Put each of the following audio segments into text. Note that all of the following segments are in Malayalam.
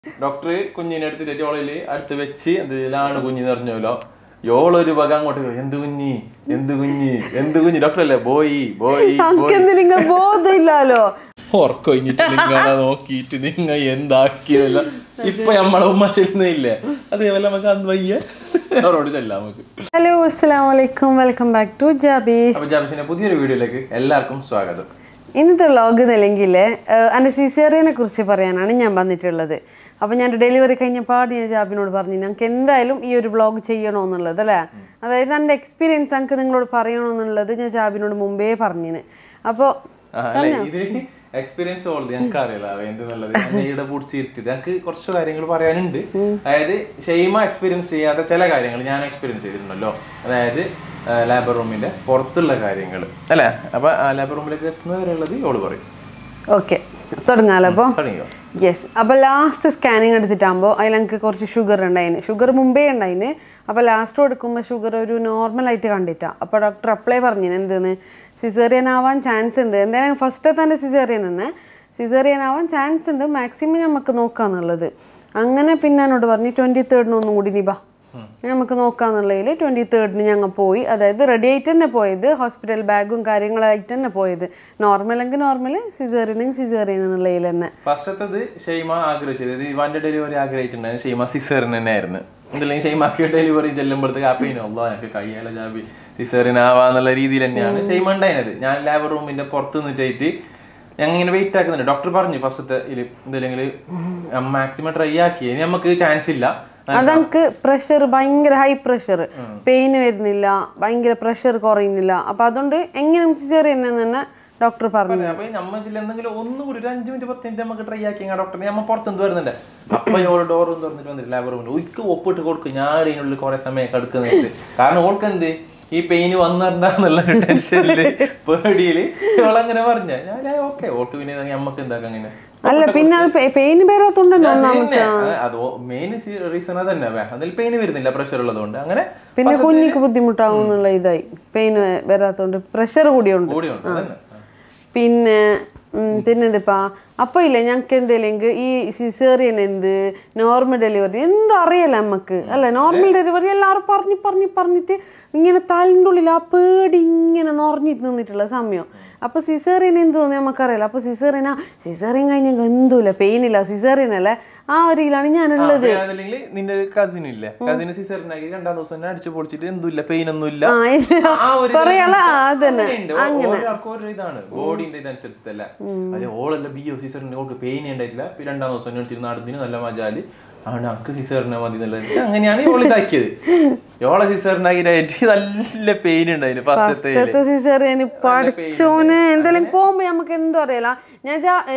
ഡോക്ടർ കുഞ്ഞിനെ എടുത്തിട്ട് ഓളില് അടുത്ത് വെച്ച് എന്താണ് കുഞ്ഞ് നിറഞ്ഞല്ലോ യോളൊരു വക അങ്ങോട്ട് പോയി, എന്ത് കുഞ്ഞി എന്ത് കുഞ്ഞി എന്ത് കുഞ്ഞി ഡോക്ടർ അല്ലേ ബോയി ബോയി അനക്കെന്ത് നിങ്ങ ബോധമില്ലാലോ ഉറക്കൊഴിഞ്ഞിട്ട് നിങ്ങളെ നോക്കിയിട്ട് നിങ്ങ എന്താക്കിയതല്ല ഇപ്പൊ നമ്മളെ ഉമ്മ ചെല്ലുന്നില്ലേ അതേപോലെ നമുക്ക് അന്ന് വയ്യ അവരോട് ചെല്ലാം നമുക്ക് ഹലോ അസ്സാം വലൈക്കും വെൽക്കം ബാക്ക് ടു ജാബീഷ് അപ്പൊ ജാബിഷിന്റെ പുതിയൊരു വീഡിയോയിലേക്ക് എല്ലാവർക്കും സ്വാഗതം ഇന്നത്തെ വ്ളോഗ് നില്ലെങ്കിൽ എൻ്റെ സിസേറിയനെ കുറിച്ച് പറയാനാണ് ഞാൻ വന്നിട്ടുള്ളത് അപ്പോൾ ഞാൻ ഡെലിവറി കഴിഞ്ഞപാട് ഞാൻ ജാബിനോട് പറഞ്ഞു ഞങ്ങൾക്ക് എന്തായാലും ഈ ഒരു വ്ളോഗ് ചെയ്യണമെന്നുള്ളത് അല്ലേ അതായത് എൻ്റെ എക്സ്പീരിയൻസ് എനിക്ക് നിങ്ങളോട് പറയണമെന്നുള്ളത് ഞാൻ ജാബിനോട് മുമ്പേ പറഞ്ഞിന് അപ്പോൾ ആ, അല്ലേ ഇത് എക്സ്പീരിയൻസ് ഉള്ളത് ഞങ്ങൾക്ക് അറിയില്ല എന്തെന്നുള്ളത് ഞാൻ ഇവിടെ പൂടിച്ചിരുത്തിയത് ഞങ്ങൾക്ക് കുറച്ച് കാര്യങ്ങൾ പറയാനുണ്ട് അതായത് ഷെയ്മ എക്സ്പീരിയൻസ് ചെയ്യാത്ത ചില കാര്യങ്ങൾ ഞാൻ എക്സ്പീരിയൻസ് ചെയ്തിട്ടുണ്ടല്ലോ അതായത് ലാബർ റൂമിന്റെ പുറത്തുള്ള കാര്യങ്ങൾ അല്ലേ അപ്പൊ ലാബർ റൂമിലേക്ക് എത്തുന്നവരുള്ളത് ഓള് പറയും ഓക്കെ തുടങ്ങാലോ അപ്പോൾ തുടങ്ങിയോ യെസ് അപ്പോൾ ലാസ്റ്റ് സ്കാനിങ് എടുത്തിട്ടാകുമ്പോൾ അതിൽ എനിക്ക് കുറച്ച് ഷുഗർ ഉണ്ടായിന് ഷുഗർ മുമ്പേ ഉണ്ടായിന് അപ്പോൾ ലാസ്റ്റ് കൊടുക്കുമ്പോൾ ഷുഗർ ഒരു നോർമലായിട്ട് കണ്ടിട്ടാണ് അപ്പോൾ ഡോക്ടർ അപ്ലൈ പറഞ്ഞിന് എന്തെന്ന് സിസേറിയൻ ആവാൻ ചാൻസ് ഉണ്ട് എന്തായാലും ഫസ്റ്റ് തന്നെ സിസേറിയൻ തന്നെ സിസേറിയൻ ആവാൻ ചാൻസ് ഉണ്ട് മാക്സിമം നമുക്ക് നോക്കാന്നുള്ളത് അങ്ങനെ പിന്നെ എന്നോട് പറഞ്ഞു ട്വൻറ്റി തേർഡിന് ഒന്നും കൂടി നീ ബാ നമുക്ക് നോക്കാന്നുള്ളതിൽ ട്വൻറ്റി തേർഡിന് ഞങ്ങൾ പോയി അതായത് റെഡി ആയിട്ട് തന്നെ പോയത് ഹോസ്പിറ്റൽ ബാഗും കാര്യങ്ങളായിട്ട് തന്നെ പോയത് നോർമലെങ്കിൽ നോർമൽ സിസേറിയനെങ്കിൽ സിസേറിയൻ എന്നുള്ളതിൽ തന്നെ ഫസ്റ്റത്തത് ഷെയ്മ ആഗ്രഹിച്ചത് ഇവാന്റെ ഡെലിവറി ആഗ്രഹിച്ചിട്ടുണ്ടായിരുന്നു ഷെയ്മ സിസേറിന് തന്നെയായിരുന്നു എന്തില്ലെങ്കിൽ ഷെയ്മാക്ക് ഡെലിവറി ചെല്ലുമ്പോഴത്തേക്ക് ആ പെയിനോ അല്ലോ എനിക്ക് കയ്യാല ജാബി സിസേറിന് ആവാന്നുള്ള രീതിയിൽ തന്നെയാണ് ഷെയ്മ ഉണ്ടായിരുന്നത് ഞാൻ ലാബ് റൂമിന്റെ പുറത്ത് നിന്നിട്ടായിട്ട് ഞങ്ങൾ ഇങ്ങനെ വെയിറ്റ് ആക്കുന്നുണ്ട് ഡോക്ടർ പറഞ്ഞു ഫസ്റ്റത്തെ ഇതിൽ എന്തെങ്കിലും മാക്സിമം ട്രൈ ആക്കി ഇനി നമുക്ക് ചാൻസ് ഇല്ല അതങ്ങൾക്ക് പ്രഷർ ഭയങ്കര ഹൈ പ്രഷർ പെയിൻ വരുന്നില്ല ഭയങ്കര പ്രഷർ കുറയുന്നില്ല അപ്പൊ അതുകൊണ്ട് എങ്ങനെ സിസേറിയൻ എന്ന് തന്നെ ഡോക്ടർ പറഞ്ഞു അപ്പൊ നമ്മ ചില എന്തെങ്കിലും ഒന്നും കൂടി ഒരു അഞ്ച് മിനിറ്റ് പത്ത് മിനിറ്റ് നമുക്ക് ട്രൈ ആക്കി ഡോക്ടർ നമ്മ പുറത്തുനിന്ന് വരുന്നുണ്ട് അപ്പൊ ഓരോ ഡോറും തുറന്നിട്ട് വന്നിട്ട് ലാബ് റൂമിൽ ഒരിക്കൽ ഒപ്പിട്ട് കൊടുക്കും ഞാൻ ഇതിനുള്ളിൽ കുറെ സമയം കടുക്കുന്നുണ്ട് കാരണം ഓൾക്ക് എന്ത് ഈ പെയിന് വന്നിട്ടുണ്ടെന്നുള്ള ടെൻഷനില് പേടിയില് ഇവളങ്ങനെ പറഞ്ഞ ഞാൻ ഓക്കെ ഓൾക്ക് പിന്നെ നമ്മക്ക് എന്താക്കാം അങ്ങനെ അല്ല പിന്നെ അത് പെയിൻ വരാത്തോണ്ടല്ലോ പിന്നെ, അത് മെയിൻ റീസൺ അതന്നെ അതിൽ പെയിന് വരുന്നില്ല പ്രഷർ ഉള്ളതുകൊണ്ട് അങ്ങനെ പിന്നെ കുഞ്ഞിക്ക് ബുദ്ധിമുട്ടാവും എന്നുള്ള ഇതായി പെയിൻ വരാത്തോണ്ട് പ്രഷർ കൂടിയുണ്ട് കൂടിയുണ്ട് അതന്നെ പിന്നെ ഉം, പിന്നെന്തിപ്പാ അപ്പൊ ഇല്ലേ ഞങ്ങൾക്ക് എന്തെങ്കിലും ഈ സിസേറിയൻ എന്ത് നോർമൽ ഡെലിവറി എന്തും അറിയില്ല നമുക്ക് അല്ല നോർമൽ ഡെലിവറി എല്ലാവരും പറഞ്ഞ് പറഞ്ഞ് പറഞ്ഞിട്ട് ഇങ്ങനെ തലിൻ്റെ ഉള്ളിൽ ആ പേടി ഇങ്ങനെ നിറഞ്ഞിട്ട് നിന്നിട്ടുള്ള സമയം അപ്പൊ സിസേറിയൻ എന്ത് തോന്നി നമുക്കറിയില്ല അപ്പൊ സിസേറിയൻ ആ സിസേറിയൻ കഴിഞ്ഞാൽ എന്തുമില്ല പെയിൻ ഇല്ല സിസേറിയൻ അല്ലേ ആ ഒരു ഇതിലാണ് ഞാനുള്ളത് അല്ലെങ്കിൽ നിന്റെ കസിൻ ഇല്ലേ കസിന് സിസറിനാക്കി രണ്ടാം ദിവസം തന്നെ അടിച്ചു പൊളിച്ചിട്ട് എന്തുമില്ല പെയിൻ ഒന്നും ഇല്ല ആ ഇല്ല. ആ ഒരു കുറേ ആള് ആ, അതന്നെ അങ്ങനെയുണ്ട്. ഓ- ഒരാൾക്കും ഓരോ ഇതാണ് ബോഡിന്റെ ഇതനുസരിച്ചല്ല അതെ ഓളല്ല ബി ഒ സിസറിന് ഓൾക്ക് പെയിൻ ഉണ്ടായിട്ടില്ല പിന്നെ രണ്ടാം ദിവസം അടിച്ചിട്ട് നടത്തിന് നല്ല മജാല് ആണ് അക്ക് സിസറിനെ മതി എന്നുള്ളത് അങ്ങനെയാണ് ഓൾ ഇതാക്കിയത് ഓളെ സിസറിനാക്കിയിട്ട് നല്ല പെയിൻ ഉണ്ടായിരുന്നു ഫസ്റ്റത്തെ ഫസ്റ്റത്തെ സിസേറിയന് പഠിച്ചോനെ എന്തെങ്കിലും പോകുമ്പോ നമുക്ക് എന്തും അറിയില്ല ഞാൻ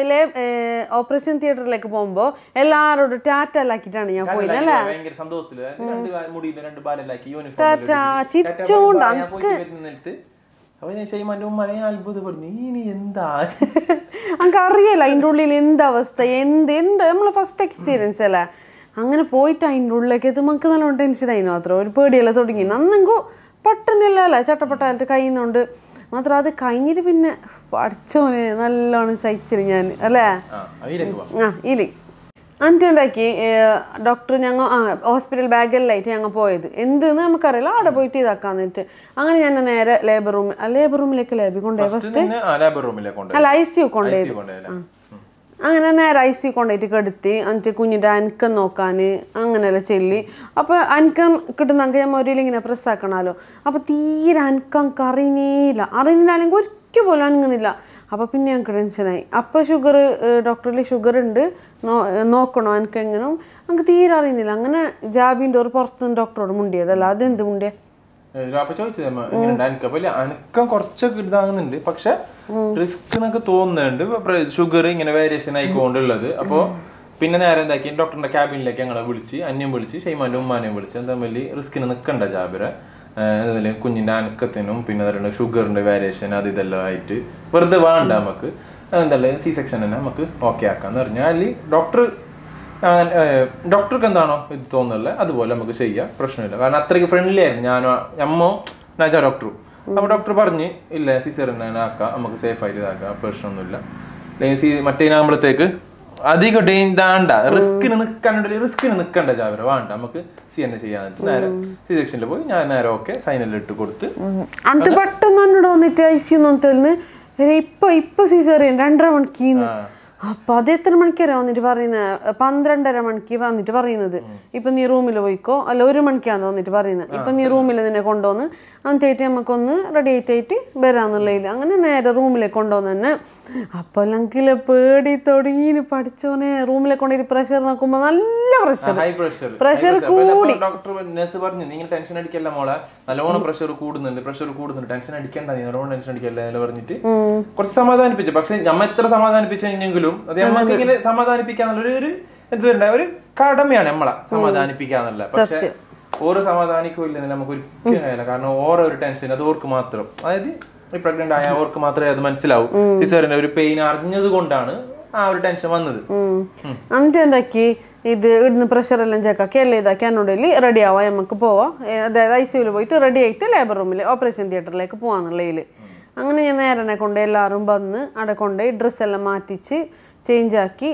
ഓപ്പറേഷൻ തിയേറ്ററിലേക്ക് പോകുമ്പോ എല്ലാരോടും ടാറ്റ ആക്കിയിട്ടാണ് ഞാൻ പോയത് അല്ലേ ഭയങ്കര സന്തോഷത്തില് രണ്ട് കാ- മുടിയില് രണ്ട് ബാലെല്ലാക്കി ടാറ്റാ, ചിരിച്ചോണ്ട് യൂണിഫോം അപ്പൊ ഞാൻ ഷെയ്മാന്റെ ഉമ്മനെ അത്ഭുതപ്പെടുന്നു ഇനി എന്താ നമുക്ക് അറിയില്ല അതിൻ്റെ ഉള്ളിൽ എന്ത് അവസ്ഥ എന്ത് എന്ത് നമ്മളെ ഫസ്റ്റ് എക്സ്പീരിയൻസ് അല്ലേ അങ്ങനെ പോയിട്ട് അതിൻ്റെ ഉള്ളിലേക്ക് എത്തുമ്പോൾ നമുക്ക് നല്ലോണം ടെൻഷൻ ആയി മാത്രം ഒരു പേടിയെല്ലാം തുടങ്ങി അന്നെങ്കോ പെട്ടെന്നില്ല അല്ലേ ചട്ടപ്പെട്ടായിട്ട് കഴിയുന്നുണ്ട് മാത്രം അത് കഴിഞ്ഞിട്ട് പിന്നെ പഠിച്ചോനെ നല്ലോണം സഹിച്ചിന് ഞാൻ അല്ലേ ആ അതിലേക്ക് പോവാം ആ ഇല്ലേ എന്നിട്ട് എന്താക്കി ഡോക്ടർ ഞങ്ങൾ ആ ഹോസ്പിറ്റൽ ബാഗെല്ലായിട്ട് ഞങ്ങൾ പോയത് എന്തെന്ന് നമുക്കറിയില്ല അവിടെ പോയിട്ട് ഇതാക്കാന്നിട്ട് അങ്ങനെ ഞാൻ നേരെ ലേബർ റൂമിൽ ലേബർ റൂമിലേക്ക് ലേബി കൊണ്ടുപോയി ഫസ്റ്റ് തന്നെ ആ ലാബർ റൂമിലേക്ക് കൊണ്ടുപോയി അല്ല ഐ സി യു കൊണ്ടുപോയി കൊണ്ടുപോയല്ലേ അങ്ങനെ നേരെ ഐ സി കൊണ്ടുപോയിട്ട് കെടുത്തി എന്നിട്ട് കുഞ്ഞിൻ്റെ അനക്കം നോക്കാൻ അങ്ങനെയെല്ലാം ചെല്ലി അപ്പോൾ അനക്കം കിട്ടുന്നെങ്കിൽ ഞാൻ ഒരു ഇങ്ങനെ പ്രസ് ആക്കണമല്ലോ അപ്പോൾ തീരെ അനക്കം അറിയുന്നേയില്ല അറിയുന്നില്ലെങ്കിൽ ഒരിക്കൽ പോലും അനങ്ങുന്നില്ല അപ്പോൾ പിന്നെ ഞങ്ങൾക്ക് ടെൻഷനായി അപ്പോൾ ഷുഗർ ഡോക്ടറിൽ ഷുഗർ ഉണ്ട് നോ- നോക്കണോ എനിക്ക് എങ്ങനെ നമുക്ക് തീരെ അറിയുന്നില്ല അങ്ങനെ ജാബിൻ്റെ ഒരു പുറത്തുനിന്ന് ഡോക്ടറോട് മുണ്ടിയതല്ല അതെന്ത് മുണ്ടിയ ഏഹ് അപ്പൊ ചോദിച്ചത് അമ്മ എങ്ങനെയുണ്ട് അനക്കം അപ്പൊ ഇല്ല, അനക്കം കുറച്ചൊക്കെ ഇതാകുന്നുണ്ട് പക്ഷെ റിസ്ക് എന്നൊക്കെ തോന്നുന്നുണ്ട് ഷുഗർ ഇങ്ങനെ വേരിയേഷൻ ആയിക്കൊണ്ടുള്ളത് അപ്പൊ പിന്നെ നേരെ എന്താക്കി ഡോക്ടറിന്റെ ക്യാബിനിലേക്ക് ഞങ്ങളെ വിളിച്ച് അന്യം വിളിച്ച് ഷെയ്മാന്റെ ഉമ്മാനെയും വിളിച്ച് എന്താ വലിയ റിസ്കിന് നിൽക്കണ്ട ജാബിറെ എന്തായാലും കുഞ്ഞിന്റെ അനക്കത്തിനും പിന്നെ പറയുന്നത് ഷുഗറിന്റെ വേരിയേഷൻ അത് ഇതെല്ലാം ആയിട്ട് വെറുതെ വേണ്ട നമുക്ക് എന്തായാലും സി സെക്ഷൻ തന്നെ നമുക്ക് ഓക്കെ ആക്കാന്ന് പറഞ്ഞാൽ ഡോക്ടർ ഡോക്ടർക്ക് എന്താണോ ഇത് തോന്നുന്നില്ല അതുപോലെ നമുക്ക് ചെയ്യാം പ്രശ്നമില്ല കാരണം അത്രയ്ക്ക് ഫ്രണ്ട്ലി ആയിരുന്നു ഞാനോ അമ്മോ നാച്ചാ ഡോക്ടറും അപ്പൊ ഡോക്ടർ പറഞ്ഞ് ഇല്ല സിസറിനെ ആക്കാം നമുക്ക് സേഫ് ആയിട്ട് ഇതാക്കാം പ്രശ്നമൊന്നുമില്ല അല്ലെങ്കിൽ സി മറ്റേനാകുമ്പോഴത്തേക്ക് അധികം ഇതാണ്ട റിസ്കിന് നിൽക്കാനുണ്ടെങ്കിൽ റിസ്കിന് നിൽക്കണ്ട ചാവര വേണ്ട നമുക്ക് സി എന്നെ ചെയ്യാൻ നേരെ സി സെക്ഷനിൽ പോയി ഞാൻ നേരെ ഓക്കെ സൈനെല്ലാം ഇട്ട് കൊടുത്ത് അന്ത് പെട്ടെന്ന് എന്നോട് വന്നിട്ട് ഐ സി ഒന്നും ഇപ്പൊ ഇപ്പൊ സീസറിയൻ രണ്ടര മണിക്കീന്ന് ആ. അപ്പൊ അത് എത്ര മണിക്കാരാ വന്നിട്ട് പറയുന്നത് പന്ത്രണ്ടര മണിക്ക് വന്നിട്ട് പറയുന്നത് ഇപ്പൊ നീ റൂമിൽ പോയിക്കോ അല്ല ഒരു മണിക്കാന്ന് വന്നിട്ട് പറയുന്നത് ഇപ്പൊ നീ റൂമിൽ നിന്നെ കൊണ്ടുവന്ന് എന്നിട്ടായിട്ട് നമുക്കൊന്ന് റെഡി ആയിട്ടായിട്ട് വരാന്നുള്ളതിൽ അങ്ങനെ നേരെ റൂമിലേക്ക് കൊണ്ടുവന്ന് തന്നെ അപ്പൊ അല്ലെങ്കിൽ പേടി തുടങ്ങി പഠിച്ചോനെ റൂമിലേക്ക് കൊണ്ടുപോയി പ്രഷർ നോക്കുമ്പോ നല്ല pressure high pressure Pressure doctor nurse പറഞ്ഞു നിങ്ങൾ ടെൻഷൻ അടിക്കല്ല മോളെ നല്ലോണം പ്രഷർ കൂടുന്നുണ്ട് പ്രഷർ കൂടുന്നുണ്ട് ടെൻഷൻ അടിക്കണ്ട നീ നല്ലോണം ടെൻഷൻ അടിക്കല്ല എന്ന് പറഞ്ഞിട്ട് കുറച്ച് സമാധാനിപ്പിച്ചു പക്ഷെ നമ്മ എത്ര സമാധാനിപ്പിച്ചു കഴിഞ്ഞെങ്കിലും അത് നമ്മക്ക് ഇങ്ങനെ സമാധാനിപ്പിക്കാന്നുള്ള ഒരു എന്ത് വരണ്ട ഒരു കടമയാണ് നമ്മളെ സമാധാനിപ്പിക്കാന്നുള്ള പക്ഷെ ഓരോ സമാധാനിക്കില്ല നമുക്ക് ഒരിക്കലും കഴിയില്ല കാരണം ഓരോ ഒരു ടെൻഷൻ അത് ഓർക്ക് മാത്രം അതായത് ഈ പ്രഗ്നന്റ് ആയ അവർക്ക് മാത്രമേ അത് മനസ്സിലാവൂ സിസേറിന്റെ ഒരു പെയിൻ അറിഞ്ഞത് കൊണ്ടാണ് ആ ഒരു ടെൻഷൻ വന്നത് എന്നിട്ട് എന്താക്കി ഇത് ഇവിടുന്ന് പ്രഷർ എല്ലാം ചെക്കാക്കി എല്ലാം ഇതാക്കി എന്നോടിൽ റെഡി ആവാം നമുക്ക് പോവാം ഏ, അതായത് ഐ സിയുയിൽ പോയിട്ട് റെഡി ആയിട്ട് ലേബർ റൂമിൽ ഓപ്പറേഷൻ തിയേറ്ററിലേക്ക് പോവാന്നുള്ളതിൽ അങ്ങനെ ഞാൻ നേരനെ കൊണ്ട് എല്ലാവരും വന്ന് അവിടെ കൊണ്ടുപോയി ഡ്രസ്സെല്ലാം മാറ്റിച്ച് ചേഞ്ച് ആക്കി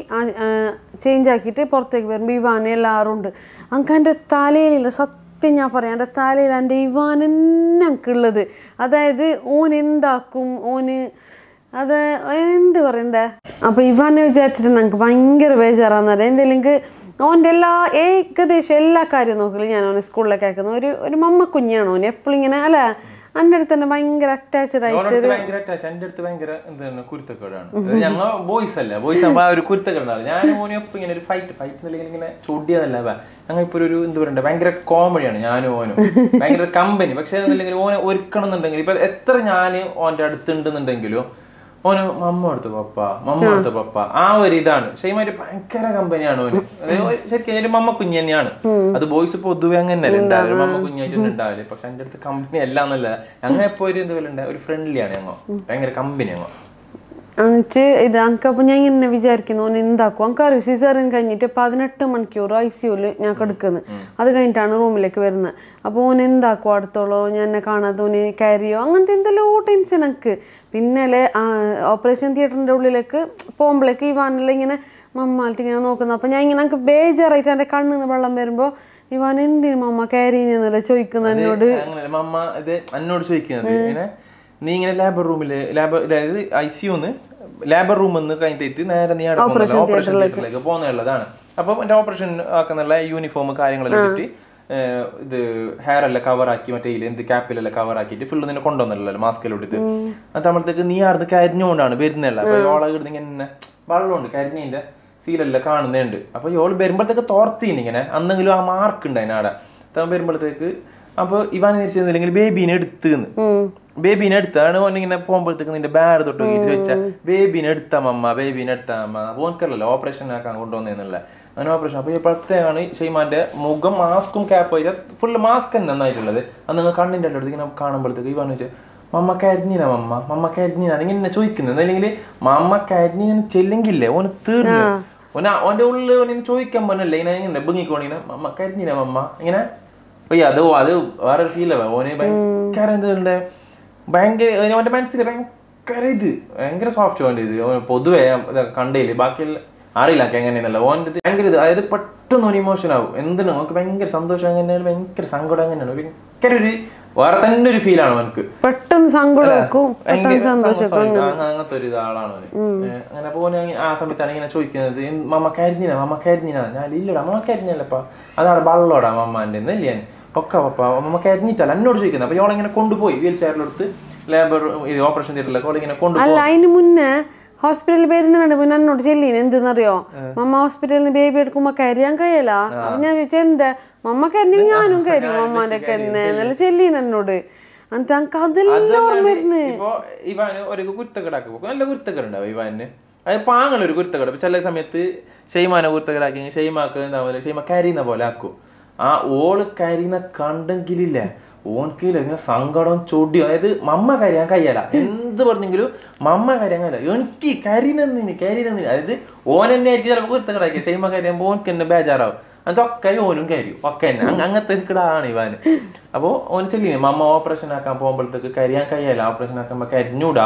ചേഞ്ച് ആക്കിയിട്ട് പുറത്തേക്ക് വരുമ്പോൾ ഇവാന് എല്ലാവരും ഉണ്ട് അങ്ക് എൻ്റെ തലയിലില്ല സത്യം ഞാൻ പറയാം എൻ്റെ തലയിൽ എൻ്റെ ഇവാൻ തന്നെ എനിക്കുള്ളത് അതായത് ഓൻ എന്താക്കും ഓന് അത് എന്ത് പറയണ്ടേ അപ്പൊ ഇവാനെ വിചാരിച്ചിട്ട് ഞങ്ങൾക്ക് ഭയങ്കര ബേജാറാന്ന് പറയാം എന്തെങ്കിലും ഓൻ്റെ എല്ലാ ഏകദേശം എല്ലാ കാര്യവും നോക്കില്ല ഞാൻ അവനെ സ്കൂളിലേക്ക് അയക്കുന്നത് ഒരു ഒരു മമ്മ കുഞ്ഞാണ് ഓന് എപ്പോഴും ഇങ്ങനെ അല്ല എൻ്റെ അടുത്ത് തന്നെ ഭയങ്കര അറ്റാച്ച്ഡ് ആയിട്ട് ഓളടുത്ത് ഭയങ്കര അറ്റാച്ച് എന്റെ അടുത്ത് ഭയങ്കര എന്താണ് കുരുത്തക്കേടാണ് അതായത് ഞങ്ങൾ ബോയ്സ് അല്ല ബോയ്സ് ആകുമ്പോ ആ ഒരു കുരുത്തക്കേടാണ് ഞാൻ മോനും എപ്പോ ഇങ്ങനെ ഒരു ഫൈറ്റ് ഫൈറ്റ് എന്നില്ലെങ്കിൽ ഇങ്ങനെ ചൊടിയതല്ല ഞങ്ങൾ ഇപ്പൊ ഒരു എന്ത് പറയണ്ടേ ഭയങ്കര കോമഡിയാണ് ഞാനും ഓനും ഭയങ്കര കമ്പനി പക്ഷെ എന്നില്ലെങ്കിൽ ഓനെ ഒരുക്കണം എന്നുണ്ടെങ്കിൽ ഇപ്പൊ എത്ര ഞാൻ ഓന്റെ അടുത്തുണ്ടെന്നുണ്ടെങ്കിലും ഓന് മമ്മ അടുത്ത് പപ്പ മമ്മ അടുത്ത് പപ്പ ആ ഒരു ഇതാണ് ഷെയ്മാര് ഭയങ്കര കമ്പനിയാണ് ഓന് അതായത് ഓ- ശരിക്കും ഒരു മമ്മ കുഞ്ഞ് തന്നെയാണ് അത് ബോയ്സ് പൊതുവെ അങ്ങനെ ഉണ്ടാവില്ല മമ്മ കുഞ്ഞായിട്ട് ഉണ്ടാവില്ല പക്ഷെ എന്റെ അടുത്ത് കമ്പനി അല്ല എന്നല്ല ഞങ്ങൾ എപ്പോ ഒരു എന്ത് പോലെ ഒരു ഫ്രണ്ട്ലി ആണ് ഞങ്ങൾ ഭയങ്കര കമ്പനി ഞങ്ങൾ എന്നിട്ട് ഇത് അനക്ക് അപ്പോൾ ഞാൻ ഇങ്ങനെ വിചാരിക്കുന്നു ഓൻ എന്താക്കും അനക്ക് അറിയും സിസേറിയൻ കഴിഞ്ഞിട്ട് പതിനെട്ട് മണിക്കൂർ ഐ സിയുല് ഞാൻ കിടക്കുന്നത് അത് കഴിഞ്ഞിട്ടാണ് റൂമിലേക്ക് വരുന്നത് അപ്പോൾ ഓൻ എന്താക്കും അടുത്തോളോ ഞാൻ എന്നെ കാണാതെ ഓന് കയറിയോ അങ്ങനത്തെ എന്തെല്ലോ ടെൻഷൻ എനിക്ക് പിന്നലെ ഓപ്പറേഷൻ തിയേറ്ററിൻ്റെ ഉള്ളിലേക്ക് പോകുമ്പോഴേക്ക് ഈ വാനെല്ലാം ഇങ്ങനെ മമ്മാലിട്ട് ഇങ്ങനെ നോക്കുന്നു അപ്പോൾ ഞാൻ ഇങ്ങനെ എനിക്ക് ബേജാറായിട്ട് എൻ്റെ കണ്ണിൽ നിന്ന് വെള്ളം വരുമ്പോൾ ഇവാൻ എന്തിനു മമ്മ കയറിയെന്നല്ല ചോദിക്കുന്നത് എന്നോട് അങ്ങനെ മമ്മ ഇത് എന്നോട് ചോദിക്കുന്നത് ഇങ്ങനെ നീ ഇങ്ങനെ ലാബർ റൂമില് ലാബ് അതായത് ഐ സിയുന്ന് ലാബർ റൂമിൽ നിന്ന് കഴിഞ്ഞിട്ട് നേരെ നീ അവിടെ പോകുന്നില്ല ഓപ്പറേഷൻ തിയേറ്ററിലേക്ക് പോകുന്നുള്ളതാണ് അപ്പൊ എന്റെ ഓപ്പറേഷൻ ആക്കുന്നുള്ള യൂണിഫോം കാര്യങ്ങളെല്ലാം ഇട്ടിട്ട് ഏഹ് ഇത് ഹെയർ എല്ലാം കവർ ആക്കി മറ്റേ ഇതില് എന്ത് ക്യാപ്പിലെല്ലാം കവർ ആക്കിയിട്ട് ഫുള്ള് നിന്നെ കൊണ്ടുവന്നല്ലോ മാസ്കെല്ലാം ഇട്ടിട്ട് എന്നിട്ട് നമ്മളത്തേക്ക് നീ ആടുന്ന് കരിഞ്ഞുകൊണ്ടാണ് വരുന്നില്ല അപ്പൊ ഓളെ ഇടുന്ന ഇങ്ങനെ വെള്ളമുണ്ട് കരിഞ്ഞതിന്റെ സീലെല്ലാം കാണുന്നുണ്ട് അപ്പൊ ഇവള് വരുമ്പോഴത്തേക്ക് തോർത്തീന് ഇങ്ങനെ അന്നെങ്കിലും ആ മാർക്ക് ഉണ്ട് അതിനാടെ താൻ വരുമ്പോഴത്തേക്ക് അപ്പൊ ഇവാൻ തിരിച്ചിരുന്നില്ലെങ്കിൽ ബേബീനെ എടുത്തുന്ന് ബേബീനെ എടുത്താണ് ഓൻ ഇങ്ങനെ പോകുമ്പോഴത്തേക്ക് നിന്റെ ബാഗ് തൊട്ട് നോക്കിയിട്ട് ചോദിച്ചാ ബേബീനെ എടുത്താ മമ്മ ബേബീനെ എടുത്താ അമ്മ അപ്പൊ ഓൻക്കല്ലല്ലോ ഓപ്പറേഷൻ ആക്കാൻ കൊണ്ടുവന്നുള്ള അങ്ങനെ ഓപ്പറേഷൻ അപ്പൊ ഈ പ്രത്യേകമാണ് ഷെയ്മാന്റെ മുഖം മാസ്കും ക്യാപ്പ് ആയിട്ട് ഫുള്ള് മാസ്ക് തന്നെ നന്നായിട്ടുള്ളത് അന്ന് നിങ്ങൾ കണ്ണിന്റെ അടുത്ത് ഇങ്ങനെ കാണുമ്പോഴത്തേക്ക് ഇവാൻ ചോദിച്ചാൽ മമ്മ കരിഞ്ഞിന മമ്മ മമ്മ കരിഞ്ഞിന ഇങ്ങനെ ചോദിക്കുന്നത് അല്ലെങ്കിൽ മമ്മ കരിഞ്ഞിന് ചെല്ലെങ്കില്ലേ ഓന് തീർന്നു ഓന ഓന്റെ ഉള്ളിൽ ഓനിങ്ങനെ ചോദിക്കാൻ പോനല്ലേ ഇങ്ങനെ ഇങ്ങനെ ബുങ്ങിക്കോണിങ്ങനെ മമ്മ കരിഞ്ഞിന മമ്മ ഇങ്ങനെ അയ്യ അത് അത് വേറെ ഫീല ഓന് ഭയങ്കര എന്തുണ്ട് ഭയങ്കര ഓന് ഓന്റെ മനസ്സിൽ ഭയങ്കര ഇത് ഭയങ്കര സോഫ്റ്റ് ഓന്റെ ഇത് ഓന് പൊതുവെ കണ്ടേല് ബാക്കിയെല്ലാം അറിയില്ല എനിക്ക് എങ്ങനെയാണല്ലോ ഓൻ്റെ ഇത് ഭയങ്കര ഇത് അതായത് പെട്ടെന്ന് ഒരു ഇമോഷൻ ആവും എന്തിനും നമുക്ക് ഭയങ്കര സന്തോഷം അങ്ങനെയാണ് ഭയങ്കര സങ്കടം അങ്ങനെയാണ് ഭയങ്കര ഒരു വേറെ തന്നെ ഒരു ഫീലാണ് അവനക്ക് പെട്ടെന്ന് സങ്കടം വെക്കും ഭയങ്കര പെട്ടെന്ന് സന്തോഷം സന്തോഷം. അങ്ങ- അങ്ങനത്തെ ഒരു ആളാണ് അവന്. ഏ, അങ്ങനെ അപ്പൊ ഓന് അങ്ങ- ആ സമയത്താണ് ഇങ്ങനെ ചോദിക്കുന്നത് "എന്ത് മമ്മ കരിഞ്ഞിന മമ്മ കരിഞ്ഞിന ഞാൻ ഇല്ലടാ മമ്മ കരിഞ്ഞല്ലപ്പാ അതാണ് ബള്ളോടാ മമ്മാന്റെ ഇല്ല ഞാൻ ഒക്കെ പപ്പ മമ്മ കരിഞ്ഞിട്ടല്ല എന്നോട് ചോദിക്കുന്നത് അപ്പൊ ഇവളിങ്ങനെ കൊണ്ടുപോയി വീൽ ചെയറിലെടുത്ത് ലേബർ ഇത് ഓപ്പറേഷൻ തിയേറ്ററിലേക്ക് അവളിങ്ങനെ കൊണ്ടുപോയി അല്ല അതിന് മുന്നേ ഹോസ്പിറ്റലിൽ വരുന്നുണ്ട് മുന്നേ എന്നോട് ചെല്ലീന് എന്തെന്നറിയോ മമ്മ ഹോസ്പിറ്റലിൽ നിന്ന് ബേബി എടുക്കുമ്പോ കരിയാൻ കഴിയല അപ്പൊ ഞാൻ ചോദിച്ചു എന്താ മമ്മ കരിഞ്ഞു ഞാനും കരും മമ്മാന്റെ കരുന്നെ എന്നല്ല ചെല്ലീന് എന്നോട് എന്നിട്ട് എനിക്ക് അതെല്ലാം ഓർമ്മ വരുന്നു ഇപ്പൊ ഇവാന് ഒരു കുരുത്തക്കടാക്കി പോകും നല്ല കുരുത്തക്കടുണ്ടാവും ഇവാന് അത് പാങ്ങൾ ഒരു കുരുത്തക്കട ചില സമയത്ത് ഷെയ്മാനെ കുരുത്തക്കടാക്കി ഷെയ്മാക്ക് എന്താ പോലെ ഷെയ്മ കരിയുന്ന പോലെ ആക്കും ആ ഓള് കരിയുന്ന കണ്ടെങ്കിലില്ല ഓൻക്കില്ല ഇങ്ങനെ സങ്കടം ചൊടിയും അതായത് മമ്മ കരിയാൻ കഴിയല എന്ത് പറഞ്ഞെങ്കിലും മമ്മ കരിയാൻ കഴിയില്ല എനിക്ക് കരി നന്നിന് കരി നന്നിന് അതായത് ഓൻ തന്നെ ആയിരിക്കും ചിലപ്പോൾ കുരുത്തക്കടാക്കി ഷെയ്മ കരിയുമ്പോൾ ഓൻക്ക് തന്നെ ബേജാറാവും അതൊക്കെ ഓനും കരിയും ഒക്കെ തന്നെ അങ്ങ- അങ്ങനത്തെ ഒരു കിടാണ് ഇവാന് അപ്പോ ഓന് ചെല്ലിന് മമ്മ ഓപ്പറേഷൻ ആക്കാൻ പോകുമ്പോഴത്തേക്ക് കരിയാൻ കഴിയല്ല ഓപ്പറേഷൻ ആക്കുമ്പോ കരിഞ്ഞൂടാ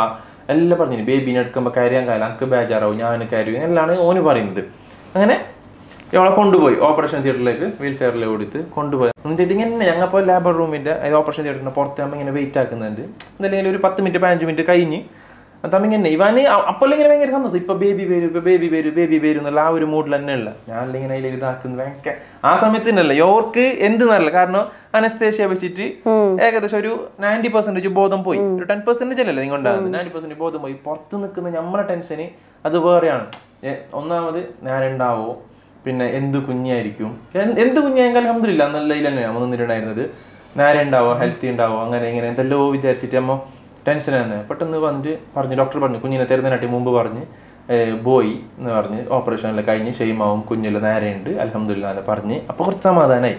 എല്ലാം പറഞ്ഞു ബേബീനെ എടുക്കുമ്പോൾ കരയാൻ കാലം എനിക്ക് ബേജാറാവും ഞാൻ കരയും എല്ലാം ഓന് പറയുന്നത് അങ്ങനെ ഇവളെ കൊണ്ടുപോയി ഓപ്പറേഷൻ തിയേറ്ററിലേക്ക് വീൽ ചെയറിൽ കൊടുത്ത് കൊണ്ടുപോയി എന്നിട്ട് ഇങ്ങനെ ഞങ്ങൾ ലേബർ റൂമിന്റെ ഓപ്പറേഷൻ തിയേറ്ററിന്റെ പുറത്താകുമ്പോൾ ഇങ്ങനെ വെയിറ്റ് ആക്കുന്നുണ്ട് എന്തെങ്കിലും ഒരു പത്ത് മിനിറ്റ് പതിനഞ്ച് മിനിറ്റ് കഴിഞ്ഞ് തമ്മിൽ ഇങ്ങനെ ഇവാന് അപ്പോൾ ഇങ്ങനെ ഭയങ്കര സന്തോഷം ഇപ്പൊ ബേബി വരും ഇപ്പൊ ബേബി വരും ബേബി വരും എന്നുള്ള ആ ഒരു മൂഡിൽ തന്നെ ഉള്ള ഞാൻ ഇങ്ങനെ അതിൽ ഇതാക്കുന്നത് ഭയങ്കര ആ സമയത്ത് തന്നെയല്ല യോർക്ക് എന്ത് നല്ല കാരണം അനസ്തേഷ്യ വെച്ചിട്ട് ഏകദേശം ഒരു നയൻറ്റി പെർസെന്റേജ് ബോധം പോയി ഒരു ടെൻ പെർസെന്റേജ് അല്ലല്ലേ നിങ്ങൾ ഉണ്ടാകുന്നത് നയൻറ്റി പെർസെന്റ് ബോധം പോയി പുറത്ത് നിൽക്കുന്ന നമ്മളെ ടെൻഷന് അത് വേറെയാണ് ഏ, ഒന്നാമത് ഞാൻ ഉണ്ടാവോ പിന്നെ എന്ത് കുഞ്ഞായിരിക്കും എന്ത് എന്ത് കുഞ്ഞായെങ്കിൽ അലഹമില്ല നല്ല ഇതിൽ തന്നെയാണ് നമ്മൾ നിന്നിട്ടുണ്ടായിരുന്നത് നേരെ ഉണ്ടാവോ ഹെൽത്തി ഉണ്ടാവോ അങ്ങനെ ഇങ്ങനെ എന്തെല്ലോ വിചാരിച്ചിട്ട് അമ്മ ടെൻഷൻ തന്നെ പെട്ടെന്ന് വന്നിട്ട് പറഞ്ഞു ഡോക്ടർ പറഞ്ഞു കുഞ്ഞിനെ തരുന്നതിനാട്ടി മുമ്പ് പറഞ്ഞ് ബോയി എന്ന് പറഞ്ഞ് ഓപ്പറേഷനെല്ലാം കഴിഞ്ഞ് ഷെയ്മാവും കുഞ്ഞെല്ലാം നേരെ ഉണ്ട് അലഹമില്ല എന്ന് പറഞ്ഞ് അപ്പോൾ കുറച്ച് സമാധാനമായി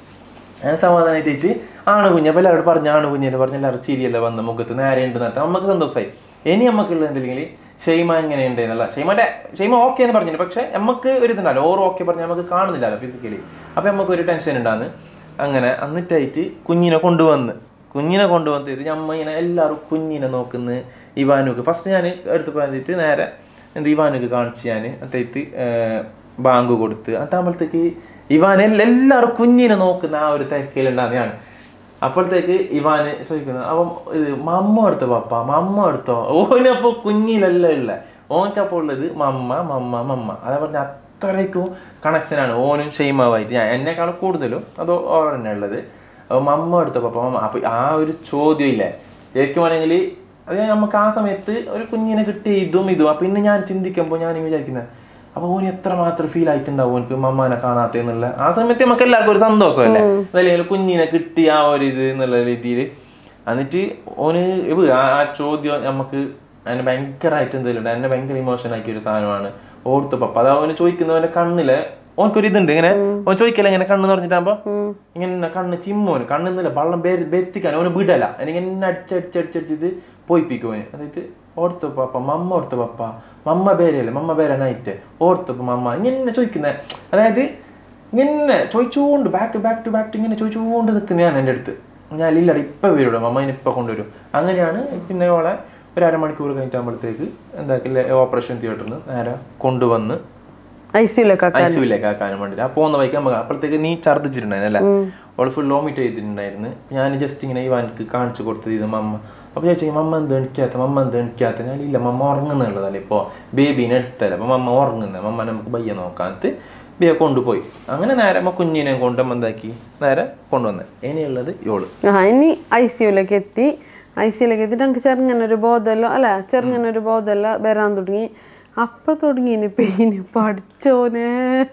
ഞാൻ സമാധാനമായിട്ട് ആണ് കുഞ്ഞ് അപ്പോൾ എല്ലാവരും പറഞ്ഞു ആണ് കുഞ്ഞിനെ പറഞ്ഞ് എല്ലാവരും ചിരിയല്ല വന്ന മുഖത്ത് നേരെ ഉണ്ട് എന്നിട്ട് നമുക്ക് സന്തോഷമായി ഇനി നമുക്കുള്ള എന്തെങ്കിലും ഷെയ്മ എങ്ങനെ ഉണ്ട് എന്നല്ല ഷെയ്മന്റെ ഷെയ്മ ഓക്കെ എന്ന് പറഞ്ഞു പക്ഷെ നമുക്ക് ഒരു ഇതുണ്ടല്ലോ ഓർ ഓക്കെ പറഞ്ഞ് നമുക്ക് കാണുന്നില്ലല്ലോ ഫിസിക്കലി അപ്പൊ നമുക്ക് ഒരു ടെൻഷൻ ഉണ്ടാന്ന് അങ്ങനെ എന്നിട്ടായിട്ട് കുഞ്ഞിനെ കൊണ്ടുവന്ന് കുഞ്ഞിനെ കൊണ്ടുവന്നിട്ട് ഞമ്മ ഇങ്ങനെ എല്ലാവരും കുഞ്ഞിനെ നോക്കുന്നു ഇവാനുക്ക് ഫസ്റ്റ് ഞാൻ എടുത്ത് പറഞ്ഞിട്ട് നേരെ എന്ത് ഇവാനുക്ക് കാണിച്ച് ഞാൻ അത്തേത്ത് ബാങ്ക് കൊടുത്ത് അതാകുമ്പോഴത്തേക്ക് ഇവാൻ എല്ല- എല്ലാവരും കുഞ്ഞിനെ നോക്കുന്ന ആ ഒരു തിരക്കിലുണ്ടാകുന്ന ഞാൻ അപ്പോഴത്തേക്ക് ഇവാന് ചോദിക്കുന്നത് അപ്പം ഇത് മമ്മ എടുത്തോ പപ്പ മമ്മ എടുത്തോ ഓനപ്പോ കുഞ്ഞിലല്ല ഉള്ള ഓനക്കപ്പോൾ ഉള്ളത് മമ്മ മമ്മ മമ്മ അതാ പറഞ്ഞ അത്രയ്ക്കും കണക്ഷനാണ് ഓനും ഷെയ്മാവായിട്ട് ഞാൻ എന്നെക്കാളും കൂടുതലും അത് ഓർ തന്നെ ഉള്ളത് അപ്പൊ മമ്മ എടുത്തോ പപ്പ മമ്മ അപ്പൊ ആ ഒരു ചോദ്യം ഇല്ലേ ശരിക്കും ആണെങ്കിൽ അത് നമുക്ക് ആ സമയത്ത് ഒരു കുഞ്ഞിനെ കിട്ടിയ ഇതും ഇതും അപ്പൊ ഇന്ന് ഞാൻ ചിന്തിക്കുമ്പോൾ ഞാൻ വിചാരിക്കുന്നത് അപ്പൊ ഓന് എത്ര മാത്രം ഫീൽ ആയിട്ടുണ്ടാവും ഓനക്ക് മമ്മാനെ കാണാത്ത എന്നുള്ള ആ സമയത്ത് നമുക്ക് എല്ലാവർക്കും ഒരു സന്തോഷമല്ലേ അല്ലെങ്കിൽ കുഞ്ഞിനെ കിട്ടിയ ആ ഒരു ഇത് എന്നുള്ള രീതിയിൽ എന്നിട്ട് ഓന് ഇത് ആ ആ ചോദ്യം നമുക്ക് അതിന് ഭയങ്കരമായിട്ട് എന്തെങ്കിലും ഉണ്ട് എന്നെ ഭയങ്കര ഇമോഷൻ ആക്കിയ ഒരു സാധനമാണ് ഓർത്ത് പപ്പ അത് അവന് ചോദിക്കുന്നവന്റെ കണ്ണില് ഓനക്കൊരു ഇതുണ്ട് ഇങ്ങനെ ഓൻ ചോദിക്കല ഇങ്ങനെ കണ്ണ് പറഞ്ഞിട്ടാകുമ്പോ ഇങ്ങനെ കണ്ണ് ചിമ്മോന് കണ്ണിന്നില്ല വള്ളം ബെരുത്തിക്കാൻ ഓന് വിടല എനിക്ക് എന്നെ അടിച്ചടിച്ചടിച്ചടിച്ചിട്ട് പോയിപ്പിക്കും ഓന് എന്നിട്ട് ഓർത്ത് പപ്പ മമ്മ ഓർത്ത് പപ്പ മമ്മ പേരല്ലേ മമ്മ പേര നൈറ്റ് ഓർത്ത് മമ്മ ഇങ്ങനെ ചോദിക്കുന്നത് അതായത് ഇങ്ങനെ ചോദിച്ചുകൊണ്ട് back to back to back to ഇങ്ങനെ ചോദിച്ചുകൊണ്ട് നിൽക്കുന്ന ഞാൻ എൻ്റെ അടുത്ത് ഞാൻ ഇല്ലട ഇപ്പൊ വരും മമ്മ ഇപ്പൊ കൊണ്ടുവരും അങ്ങനെയാണ് പിന്നെ ഓളെ ഒരു അരമണിക്കൂർ കഴിഞ്ഞിട്ടാകുമ്പോഴത്തേക്ക് എന്താക്കില്ല ഓപ്പറേഷൻ തിയേറ്ററിൽ നിന്ന് നേരെ കൊണ്ടുവന്ന് ഐ സിയിലൊക്കെ ഐസിയുലേക്ക് ആക്കാനും വേണ്ടിട്ട് ആ പോകുന്ന വഴിക്ക് നമുക്ക് അപ്പോഴത്തേക്ക് നീ ഛർദ്ദിച്ചിട്ടുണ്ടായിരുന്നല്ലേ അവള് ഫുൾ വോമിറ്റ് ചെയ്തിട്ടുണ്ടായിരുന്നു ഞാൻ ജസ്റ്റ് ഇങ്ങനെ ഇവാൻക്ക് കാണിച്ചു കൊടുത്തത് ഇത് മമ്മ അപ്പൊ ചോദിച്ചു മമ്മ എന്ത് എണിക്കാത്ത മമ്മ എന്ത് എണിക്കാത്ത ഞാൻ ഇല്ല മമ്മ ഉറങ്ങുന്നുള്ളതല്ലേ ഇപ്പൊ ബേബീനെ എടുത്തല്ല അപ്പൊ മമ്മ ഉറങ്ങുന്ന മമ്മ നമുക്ക് ബയ്യ നോക്കാത്ത ബിയെ കൊണ്ടുപോയി അങ്ങനെ നേരെ അമ്മ കുഞ്ഞിനെ കൊണ്ട് എന്താക്കി നേരെ കൊണ്ടുവന്ന് ഇനിയുള്ളത് ഇവള് ആ ഇനി ഐ സിയുലേക്ക് എത്തി ഐ സിയിലേക്ക് എത്തിയിട്ട് നമുക്ക് ചെറുങ്ങനെ ഒരു ബോധമല്ലോ അല്ല ചെറുങ്ങനെ ഒരു ബോധമല്ല വരാൻ തുടങ്ങി അപ്പൊ തുടങ്ങി ഇനി പെയിന് പഠിച്ചോനെ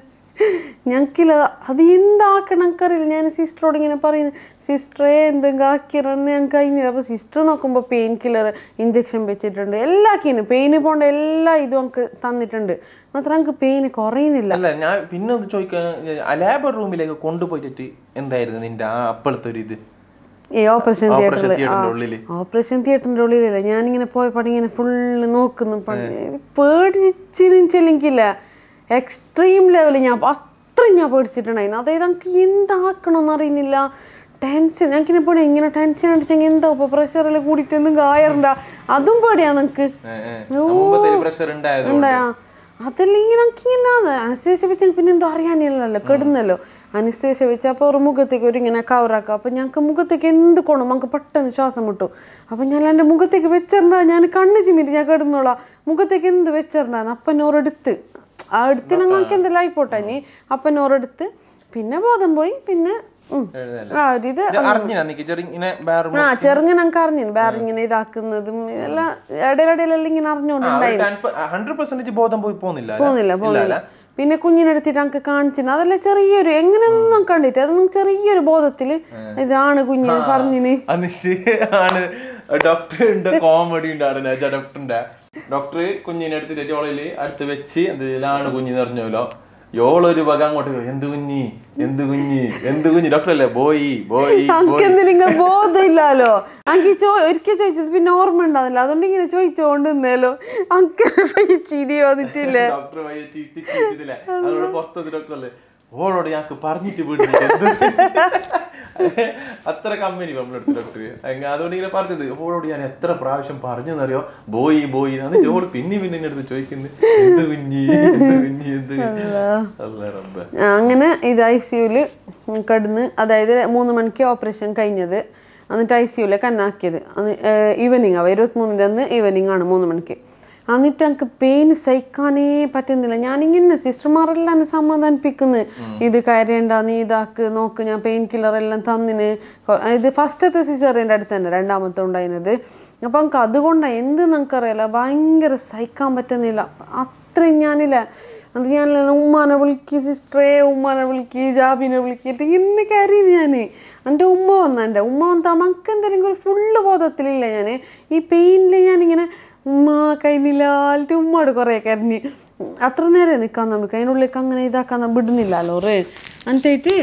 ഞങ്ങൾക്കില്ല അത് എന്താക്കണം എനിക്കറിയില്ല ഞാൻ സിസ്റ്ററോട് ഇങ്ങനെ പറയുന്നു സിസ്റ്ററെ എന്തെങ്കിലും ആക്കിറന്ന് ഞാൻ കഴിഞ്ഞില്ല അപ്പോൾ സിസ്റ്റർ നോക്കുമ്പോൾ പെയിൻ കില്ലർ ഇഞ്ചക്ഷൻ വെച്ചിട്ടുണ്ട് എല്ലാക്കിനും പെയിന് പോണ്ട എല്ലാ ഇതും നമുക്ക് തന്നിട്ടുണ്ട് മാത്രം നമുക്ക് പെയിന് കുറയുന്നില്ല അല്ല ഞാൻ പിന്നെ ഒന്ന് ചോദിക്കാൻ ലേബർ റൂമിലേക്ക് കൊണ്ടുപോയിട്ട് എന്തായിരുന്നു നിന്റെ ആ അപ്പോഴത്തെ ഒരു ഇത് ഈ ഓപ്പറേഷൻ ഓപ്പറേഷൻ തിയേറ്ററിൽ തിയേറ്ററിന്റെ ഉള്ളില് ഓപ്പറേഷൻ തിയേറ്ററിന്റെ ഉള്ളിലല്ല ഞാനിങ്ങനെ പോയപ്പോൾ ഇങ്ങനെ ഫുള്ള് നോക്കുന്നു പേടിച്ചിരിച്ചില്ലെങ്കില്ല എക്സ്ട്രീം ലെവൽ ഞാൻ അത്രയും ഞാൻ പേടിച്ചിട്ടുണ്ടായിരുന്നു അതായത് എനിക്ക് എന്താക്കണമെന്ന് അറിയുന്നില്ല ടെൻഷൻ ഞങ്ങൾക്ക് ഇപ്പോൾ ഇങ്ങനെ ടെൻഷൻ അടിച്ചെങ്കിൽ എന്താ ഇപ്പോൾ പ്രഷറിൽ കൂടിയിട്ട് ഒന്നും കായറണ്ട അതും പേടിയാ നിങ്ങൾക്ക് പ്രഷർ ഉണ്ടായത് ഉണ്ടാ അതല്ലെങ്കിൽ നമുക്ക് ഇങ്ങനെ അനസ്തേഷ്യ വെച്ച് പിന്നെ എന്തോ അറിയാനില്ലല്ലോ കെടുന്നല്ലോ അനസ്തേഷ്യ വെച്ച് അപ്പോൾ ഒരു മുഖത്തേക്ക് ഒരു ഇങ്ങനെ കവറാക്കുക അപ്പം ഞങ്ങൾക്ക് മുഖത്തേക്ക് എന്ത് കൊണം നമുക്ക് പെട്ടെന്ന് ശ്വാസം മുട്ടും അപ്പം ഞാൻ എൻ്റെ മുഖത്തേക്ക് വെച്ചിരണ്ട ഞാൻ കണ്ണ് ചിമ്മിട്ട് ഞാൻ കിടന്നോളാം മുഖത്തേക്ക് എന്ത് വെച്ചിരണ്ടാന്ന് അപ്പം ഓരെടുത്ത് ആ എടുത്ത് ഞങ്ങൾക്ക് എന്തെല്ലാം ആയിപ്പോട്ടെ ഇനി അപ്പം ഓരെടുത്ത് പിന്നെ ബോധം പോയി പിന്നെ ഉം. ആ ഒരു ഇത് അറിഞ്ഞില്ല എനിക്ക് ചെറിയ വേറെ ആ ചെറുങ്ങനെ ഞങ്ങൾക്ക് അറിഞ്ഞു വേറെ ഇങ്ങനെ ഇതാക്കുന്നതും എല്ലാം ഇടയിലിടയിലെല്ലാം ഇങ്ങനെ അറിഞ്ഞുകൊണ്ടുണ്ടായി ഹൺഡ്രഡ് പെർസെന്റേജ് ബോധം പോയി പോകുന്നില്ല അല്ലേ? പോകുന്നില്ല പോകുന്നില്ല പിന്നെ കുഞ്ഞിനെടുത്തിട്ട് നമുക്ക് കാണിച്ചിട്ട് അതല്ല ചെറിയൊരു എങ്ങനെയൊന്നും കണ്ടിട്ട് അത് നമുക്ക് ചെറിയൊരു ബോധത്തില് ഇതാണ് കുഞ്ഞിന് പറഞ്ഞിന് എന്നിട്ട് ആണ് ഡോക്ടറിന്റെ കോമഡി ഉണ്ടായിരുന്നു ഡോക്ടറിന്റെ ഡോക്ടർ കുഞ്ഞിനെ എടുത്തിട്ട് ജോളില് അടുത്ത് വെച്ച് എന്താണ് കുഞ്ഞ് നിറഞ്ഞല്ലോ യോളൊരു വക അങ്ങോട്ട് പോയി. എന്ത് കുഞ്ഞി എന്ത് കുഞ്ഞി എന്ത് കുഞ്ഞി ഡോക്ടർ അല്ലേ ബോയി ബോയി അനക്ക് എന്തിനാ ബോധമില്ലല്ലോ അനക്ക് ചോ ഒരിക്കൽ ചോദിച്ചത് പിന്നെ ഓർമ്മ ഉണ്ടാവില്ല അതുകൊണ്ട് ഇങ്ങനെ ചോദിച്ചോണ്ട് നിന്നേലോ അനക്ക് ചിരി വന്നിട്ടില്ലേ ഡോക്ടർ വയ്യ ചീറ്റി ചീറ്റില്ല അതോടെ പുറത്തത് ഡോക്ടർ അല്ലേ ഓളോട് ഞങ്ങൾക്ക് പറഞ്ഞിട്ട് വിടുന്നില്ല എന്ത്? അത്ര കമ്പനി നമ്മളെടുത്ത് ഡോക്ടർ അതുകൊണ്ട് ഇങ്ങനെ പറഞ്ഞത് ഓളോട് ഞാൻ എത്ര പ്രാവശ്യം പറഞ്ഞെന്നറിയോ ബോയി ബോയി എന്നിട്ട് ഓള് പിന്നെ പിന്നെ എന്റെ അടുത്ത് ചോദിക്കുന്നത് എന്ത് കുഞ്ഞി എന്ത് കുഞ്ഞി എന്ത് കുഞ്ഞി?" അല്ലാ റബ്ബേ ആ, അങ്ങനെ ഇത് ഐ സിയുല് കിടന്ന് അതായത് മൂന്ന് മണിക്ക് ഓപ്പറേഷൻ കഴിഞ്ഞത് എന്നിട്ട് ഐ സിയുലെ കണ്ണാക്കിയത് ഈവനിങ് ആവും ഇരുപത്തിമൂന്നിൻ്റെ അന്ന് ഈവനിങ് ആണ് മൂന്ന് മണിക്ക് എന്നിട്ട് എനിക്ക് പെയിൻ സഹിക്കാനേ പറ്റുന്നില്ല ഞാനിങ്ങനെ സിസ്റ്റർമാരെല്ലാം എന്നെ സമാധാനിപ്പിക്കുന്നു ഇത് കരയണ്ട നീ ഇതാക്ക് നോക്ക് ഞാൻ പെയിൻ കില്ലർ എല്ലാം തന്നിന് കൊ- ഇത് ഫസ്റ്റത്തെ സിസറിൻ്റെ അടുത്ത് തന്നെ രണ്ടാമത്തെ ഉണ്ടായിരുന്നത് അപ്പം എനിക്ക് അതുകൊണ്ടാണ് എന്ത് നമുക്കറിയില്ല ഭയങ്കര സഹിക്കാൻ പറ്റുന്നില്ല അത്രയും ഞാനില്ല അത് ഞാൻ ഉമ്മാനെ വിളിക്ക് സിസ്റ്ററെ ഉമ്മാനെ വിളിക്ക് ജാബിനെ വിളിക്കിട്ട് ഇങ്ങനെ കരയുന്നു ഞാൻ എൻ്റെ ഉമ്മ വന്ന എൻ്റെ ഉമ്മ വന്നാൽ മക്ക് എന്തെങ്കിലും ഒരു ഫുള്ള് ബോധത്തിലില്ല ഞാൻ ഈ പെയിനിൽ ഞാനിങ്ങനെ ഉമ്മ കഴിഞ്ഞില്ലാലിട്ട് ഉമ്മയോട് കുറേ കരഞ്ഞ് അത്ര നേരം നിൽക്കാൻ നമുക്ക് അതിനുള്ളിലേക്ക് അങ്ങനെ ഇതാക്കാൻ വിടുന്നില്ലല്ലോ റേ എന്നിട്ടായിട്ട്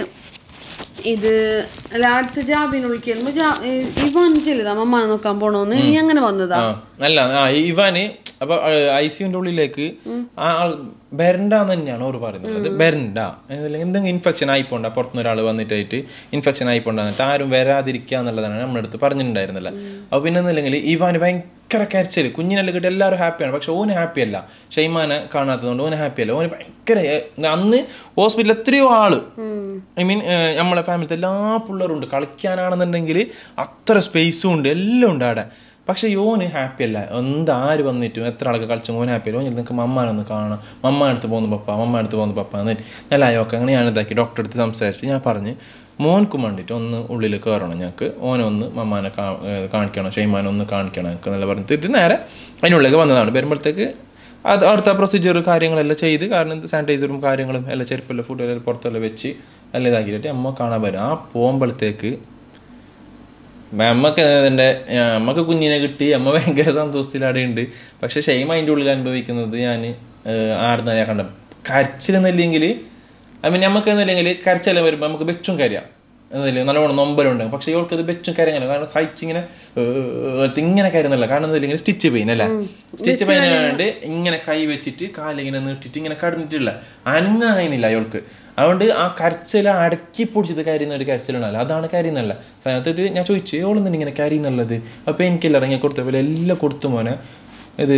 ഇത് അല്ല അടുത്ത ജാബിനെ വിളിക്കുമ്പോ ജാ ഇവാൻ ചെല്ലുതാ അമ്മ നോക്കാൻ പോണോന്ന് നീ അങ്ങനെ വന്നതാ ആ അല്ല ആ ഇവാന് അപ്പൊ ഐ സിയുന്റെ ഉള്ളിലേക്ക് ആ ആൾ ബെരണ്ടാന്ന് തന്നെയാണ് അവർ പറയുന്നത് അത് ബെരണ്ട എന്നല്ലെങ്കിൽ എന്തെങ്കിലും ഇൻഫെക്ഷൻ ആയിപ്പോണ്ട പുറത്തുനിന്ന് ഒരാൾ വന്നിട്ടായിട്ട് ഇൻഫെക്ഷൻ ആയിപ്പോണ്ട എന്നിട്ട് ആരും വരാതിരിക്കുക എന്നുള്ളതാണ് നമ്മുടെ അടുത്ത് പറഞ്ഞിട്ടുണ്ടായിരുന്നില്ല അപ്പൊ പിന്നെ ഒന്നുമില്ലെങ്കിൽ ഇവാന് ഭയങ്കര കരച്ചിൽ കുഞ്ഞിനെല്ലാം കിട്ടി എല്ലാവരും ഹാപ്പിയാണ് പക്ഷെ ഓന് ഹാപ്പി അല്ല ഷെയ്മാനെ കാണാത്തതുകൊണ്ട് ഓന് ഹാപ്പി അല്ല ഓന് ഭയങ്കര ഏ, അന്ന് ഹോസ്പിറ്റലിൽ എത്രയോ ആള് ഐ മീൻ നമ്മളെ ഫാമിലിത്തെ എല്ലാ പിള്ളേരും ഉണ്ട് കളിക്കാനാണെന്നുണ്ടെങ്കിൽ അത്ര സ്പേസും ഉണ്ട് എല്ലാം ഉണ്ട് അവിടെ പക്ഷെ യോന് ഹാപ്പി അല്ല എന്ത് ആര് വന്നിട്ടും എത്ര ആൾക്ക് കളിച്ചും ഓൻ ഹാപ്പി അല്ല ഓൻ നിങ്ങൾക്ക് മമ്മാനൊന്ന് കാണാം മമ്മ അടുത്ത് പോകുന്നു പപ്പ മമ്മ അടുത്ത് പോകുന്നു പപ്പ എന്നിട്ട് ഞാൻ അയോക്കെ അങ്ങനെ ഞാൻ ഇതാക്കി ഡോക്ടറെ അടുത്ത് സംസാരിച്ച് ഞാൻ പറഞ്ഞ് മോൻക്കും വേണ്ടിയിട്ട് ഒന്ന് ഉള്ളിൽ കയറണം ഞങ്ങൾക്ക് ഓനെ ഒന്ന് മമ്മാനെ കാ ഏഹ് കാണിക്കണം ഷെയ്മാനെ ഒന്ന് കാണിക്കണം ഞങ്ങൾക്ക് എന്നല്ല പറഞ്ഞിട്ട് ഇത് നേരെ അതിനുള്ളിലേക്ക് വന്നതാണ് വരുമ്പോഴത്തേക്ക് അത് അടുത്ത പ്രൊസീജിയർ കാര്യങ്ങളെല്ലാം ചെയ്ത് കാരണം സാനിറ്റൈസറും കാര്യങ്ങളും എല്ലാം ചെരുപ്പെല്ലാം ഫുഡെല്ലാം പുറത്തെല്ലാം വെച്ച് എല്ലാം ഇതാക്കിയിട്ട് അമ്മ കാണാൻ വരും ആ പോകുമ്പോഴത്തേക്ക് അമ്മക്ക് എൻ്റെ അമ്മക്ക് കുഞ്ഞിനെ കിട്ടി അമ്മ ഭയങ്കര സന്തോഷത്തിലവിടെ ഉണ്ട് പക്ഷെ ഷെയ്മ അതിൻ്റെ ഉള്ളിൽ അനുഭവിക്കുന്നത് ഞാൻ ആടുന്ന ഞാൻ കണ്ട കരച്ചിലെന്നില്ലെങ്കിൽ ഐ മീൻ നമുക്ക് എന്നില്ലെങ്കിൽ കരച്ചില വരുമ്പോൾ നമുക്ക് വെച്ചും കരയാം എന്നല്ലേ നല്ലോണം നൊമ്പലുണ്ട് പക്ഷെ ഇവൾക്ക് അത് വെച്ചും കരയല്ല കാരണം സഹിച്ച് ഇങ്ങനെ ഏഹ് ഇങ്ങനെ കരുന്നല്ല കാരണം എന്നില്ലെങ്കിൽ സ്റ്റിച്ച് പെയിൻ അല്ലേ സ്റ്റിച്ച് പെയിൻ ആയതുകൊണ്ട് ഇങ്ങനെ കൈ വെച്ചിട്ട് കാലിങ്ങനെ നീട്ടിട്ട് ഇങ്ങനെ കടന്നിട്ടില്ല അനങ്ങാൻ കഴിയുന്നില്ല അയാൾക്ക് അതുകൊണ്ട് ആ കരച്ചിൽ അടക്കി പൊടിച്ചത് കരയുന്ന ഒരു കരച്ചിലുണ്ടല്ലോ അതാണ് കരയുന്നല്ല സത്യത്തിൽ ഞാൻ ചോദിച്ചു എവളെന്തിനാ ഇങ്ങനെ കരയുന്നുള്ളത് അപ്പോൾ എനിക്കെല്ലാം ഇറങ്ങി കൊടുത്ത പോലെ എല്ലാം കൊടുത്തു മോനെ ഇത്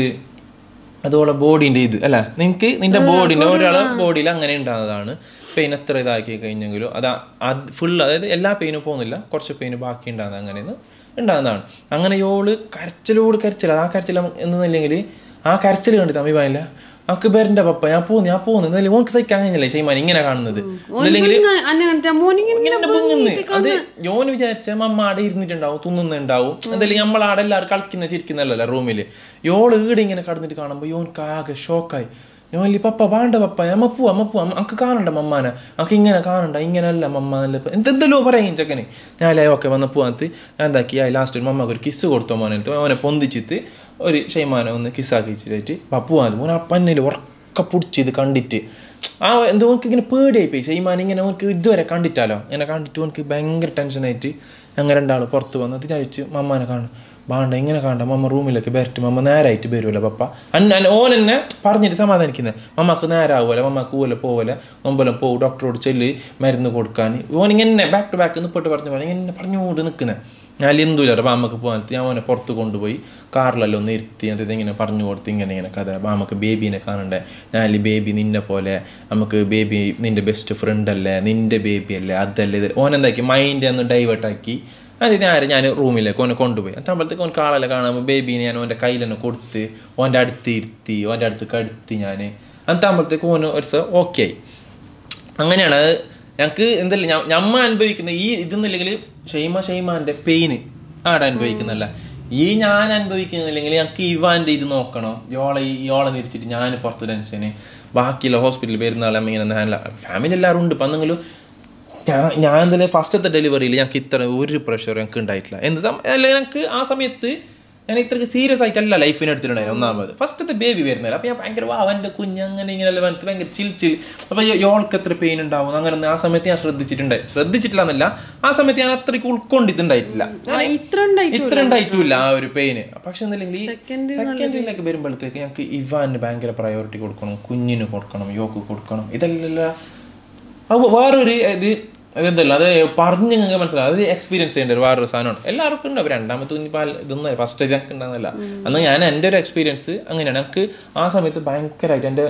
അതുപോലെ ബോഡീൻ്റെ ഇത് അല്ല നിനക്ക് നിന്റെ ബോഡീൻ്റെ ഒരാളെ ബോഡിയിൽ അങ്ങനെ ഉണ്ടാകുന്നതാണ് പെയിൻ എത്ര ഇതാക്കി കഴിഞ്ഞെങ്കിലും അത് അത് ഫുൾ അതായത് എല്ലാ പെയിനും പോകുന്നില്ല കുറച്ച് പെയിന് ബാക്കി ഉണ്ടാകുന്നത് അങ്ങനെയെന്ന് ഉണ്ടാകുന്നതാണ് അങ്ങനെ യോള് കരച്ചിലോട് കരച്ചിൽ ആ കരച്ചിൽ എന്നില്ലെങ്കിൽ ആ കരച്ചിൽ കണ്ടിട്ട് അമിപാനില്ല നമുക്ക് ബെറിന്റെ പപ്പ ഞാൻ പോന്നു ഞാൻ പോന്നു എന്നാലും ഓർക്ക് സഹിക്കാൻ കഴിഞ്ഞില്ല ഷെയ്മാൻ ഇങ്ങനെ കാണുന്നത് എന്നില്ലെങ്കിൽ അന്നെ കണ്ടിട്ട് മോനിങ്ങനെ ഇങ്ങനെ പൊങ്ങുന്ന് അത് യോന് വിചാരിച്ച മമ്മ ആടെ ഇരുന്നിട്ടുണ്ടാവും തിന്നുന്നുണ്ടാവും എന്തായാലും നമ്മൾ ആടെ എല്ലാവരും കളിക്കുന്ന ചിരിക്കുന്നല്ലോ റൂമില് യോള് ഈടെ ഇങ്ങനെ കടന്നിട്ട് കാണുമ്പോ യോൻക്ക് ആകെ ഷോക്കായി യോലി പപ്പ വേണ്ട പപ്പ അമ്മ പോവാ അമ്മ പോവാ അമ്മക്ക് കാണണ്ട മമ്മാനെ അമ്മക്ക് ഇങ്ങനെ കാണണ്ട ഇങ്ങനെയല്ല മമ്മ നല്ല എന്തെന്തല്ലോ പറയും ചെക്കന് ഞാൻ ഓക്കെ വന്ന് പോവാത്ത് ഞാൻ എന്താക്കി ആ ലാസ്റ്റ് ഒരു മമ്മക്ക് ഒരു കിസ് കൊടുത്തോ മോനെ അടുത്ത് അവനെ പൊന്തിച്ചിട്ട് ഒരു ഷെയ്മാനെ ഒന്ന് കിസ്സാക്കിച്ചിട്ട് പപ്പുവാൻ മോനെ ആ പന്നിൽ ഉറക്ക പിടിച്ച് ഇത് കണ്ടിട്ട് ആ എന്തോ ഓനക്ക് ഇങ്ങനെ പേടിയായി പോയി ഷെയ്മാൻ ഇങ്ങനെ ഓനക്ക് ഇതുവരെ കണ്ടിട്ടാലോ ഇങ്ങനെ കണ്ടിട്ട് ഓനക്ക് ഭയങ്കര ടെൻഷനായിട്ട് ഞങ്ങൾ രണ്ടാൾ പുറത്ത് വന്ന് അത് കഴിച്ച് മമ്മാനെ കാണും ബാണ്ട ഇങ്ങനെ കാണണ്ട മമ്മ റൂമിലേക്ക് ബെരട്ട് മമ്മ നേരായിട്ട് വരുമല്ലോ പപ്പ അന്ന അന്ന ഓൻ എന്നെ പറഞ്ഞിട്ട് സമാധാനിക്കുന്നത് മമ്മക്ക് നേരാവുമല്ലോ മമ്മക്ക് പോലെ പോവലെ നൊമ്പലം പോകും ഡോക്ടറോട് ചെല്ല് മരുന്ന് കൊടുക്കാൻ ഓൻ ഇങ്ങനെ ബാക്ക് ടു ബാക്ക് നിപ്പിട്ട് പറഞ്ഞ പോലെ ഇങ്ങനെ പറഞ്ഞുകൊണ്ട് നിൽക്കുന്നത് ഞാൻ എന്തുമില്ല അപ്പം അമ്മക്ക് പോകാൻ ഞാൻ അവനെ പുറത്ത് കൊണ്ടുപോയി കാറിലെല്ലാം ഒന്ന് ഇരുത്തി എന്നിട്ട് ഇങ്ങനെ പറഞ്ഞു കൊടുത്ത് ഇങ്ങനെ ഇങ്ങനെ കഥ അപ്പം നമുക്ക് ബേബീനെ കാണണ്ടേ ഞാൻ ബേബി നിന്നെ പോലെ നമുക്ക് ബേബി നിന്റെ ബെസ്റ്റ് ഫ്രണ്ട് അല്ലേ നിന്റെ ബേബി അല്ലേ അതല്ലേ ഇത് ഓൻ എന്താക്കി മൈൻഡ് ഒന്ന് ഡൈവേർട്ടാക്കി അത് ഞാൻ ഞാൻ റൂമിലേക്ക് ഓനെ കൊണ്ടുപോയി അത്താകുമ്പോഴത്തേക്ക് ഓൻ കാളെല്ലാം കാണുമ്പോൾ ബേബീനെ ഞാൻ ഓൻ്റെ കയ്യിൽ തന്നെ കൊടുത്ത് ഓൻ്റെ അടുത്ത് ഇരുത്തി ഓൻ്റെ അടുത്ത് കടുത്തി ഞാൻ അത്താകുമ്പോഴത്തേക്ക് ഓന് ഒരു ദിവസം ഓക്കെ ആയി അങ്ങനെയാണ് അത് ഞങ്ങൾക്ക് എന്തല്ല ഞമ്മ അനുഭവിക്കുന്ന ഈ ഇതെന്നില്ലെങ്കിൽ ഷെയ്മ ഷെയ്മാന്റെ പെയിന് ആടെ അനുഭവിക്കുന്നല്ല ഈ ഞാൻ അനുഭവിക്കുന്നില്ലെങ്കിൽ ഞങ്ങൾക്ക് ഇവാന്റെ ഇത് നോക്കണം യോളെ ഈ യോളെ നിരിച്ചിട്ട് ഞാൻ പുറത്ത് ടെൻഷന് ബാക്കിയുള്ള ഹോസ്പിറ്റലിൽ വരുന്ന ആളെ ഇങ്ങനെ ഫാമിലി എല്ലാവരും ഉണ്ട് ഇപ്പം എന്തെങ്കിലും ഞാൻ ഞാൻ എന്തായാലും ഫസ്റ്റത്തെ ഡെലിവറിയിൽ ഞങ്ങൾക്ക് ഇത്ര ഒരു പ്രഷർ ഞങ്ങൾക്ക് ഉണ്ടായിട്ടില്ല എന്ത് സം- അല്ല ഞങ്ങൾക്ക് ആ സമയത്ത് ഞാൻ ഇത്രയ്ക്ക് സീരിയസ് ആയിട്ടല്ല ലൈഫിനെ എടുത്തിട്ടുണ്ടായിരുന്നു ഒന്നാമത് ഫസ്റ്റത്തെ ബേബി വരുന്നില്ല അപ്പോൾ ഞാൻ ഭയങ്കര വാ അവൻ്റെ കുഞ്ഞ് അങ്ങനെ ഇങ്ങനെയല്ല വന്നിട്ട് ഭയങ്കര ചിൽ ചിൽ അപ്പോൾ യോൾക്ക് എത്ര പെയിൻ ഉണ്ടാവും അങ്ങനെ ഒന്നും ആ സമയത്ത് ഞാൻ ശ്രദ്ധിച്ചിട്ടുണ്ടായി ശ്രദ്ധിച്ചിട്ടില്ല എന്നല്ല ആ സമയത്ത് ഞാൻ അത്രയ്ക്ക് ഉൾക്കൊണ്ടിട്ടുണ്ടായിട്ടില്ല ഞാൻ ഇത്ര ഉണ്ടായി ഇത്ര ഉണ്ടായിട്ടില്ല ആ ഒരു പെയിന് പക്ഷെ എന്തെങ്കിലും ഈ സെക്കൻഡിലേക്ക് വരുമ്പോഴത്തേക്ക് ഞങ്ങൾക്ക് ഇവാന് ഭയങ്കര പ്രയോറിറ്റി കൊടുക്കണം കുഞ്ഞിന് കൊടുക്കണം യോക്ക് കൊടുക്കണം ഇതെല്ലാം അത് വേറൊരു ഇത് എന്തല്ല അത് പറഞ്ഞ് നിങ്ങൾക്ക് മനസ്സിലാവും അത് എക്സ്പീരിയൻസ് ചെയ്യേണ്ട ഒരു വേറൊരു സാധനമാണ് എല്ലാവർക്കും ഉണ്ടാവും രണ്ടാമത്തെ കുഞ്ഞി പാൽ ഇതൊന്നും ഫസ്റ്റ് ഞങ്ങൾക്ക് ഉണ്ടാകുന്നില്ല അന്ന് ഞാൻ എൻ്റെ ഒരു എക്സ്പീരിയൻസ് അങ്ങനെയാണ് എനിക്ക് ആ സമയത്ത് ഭയങ്കരമായിട്ട് എൻ്റെ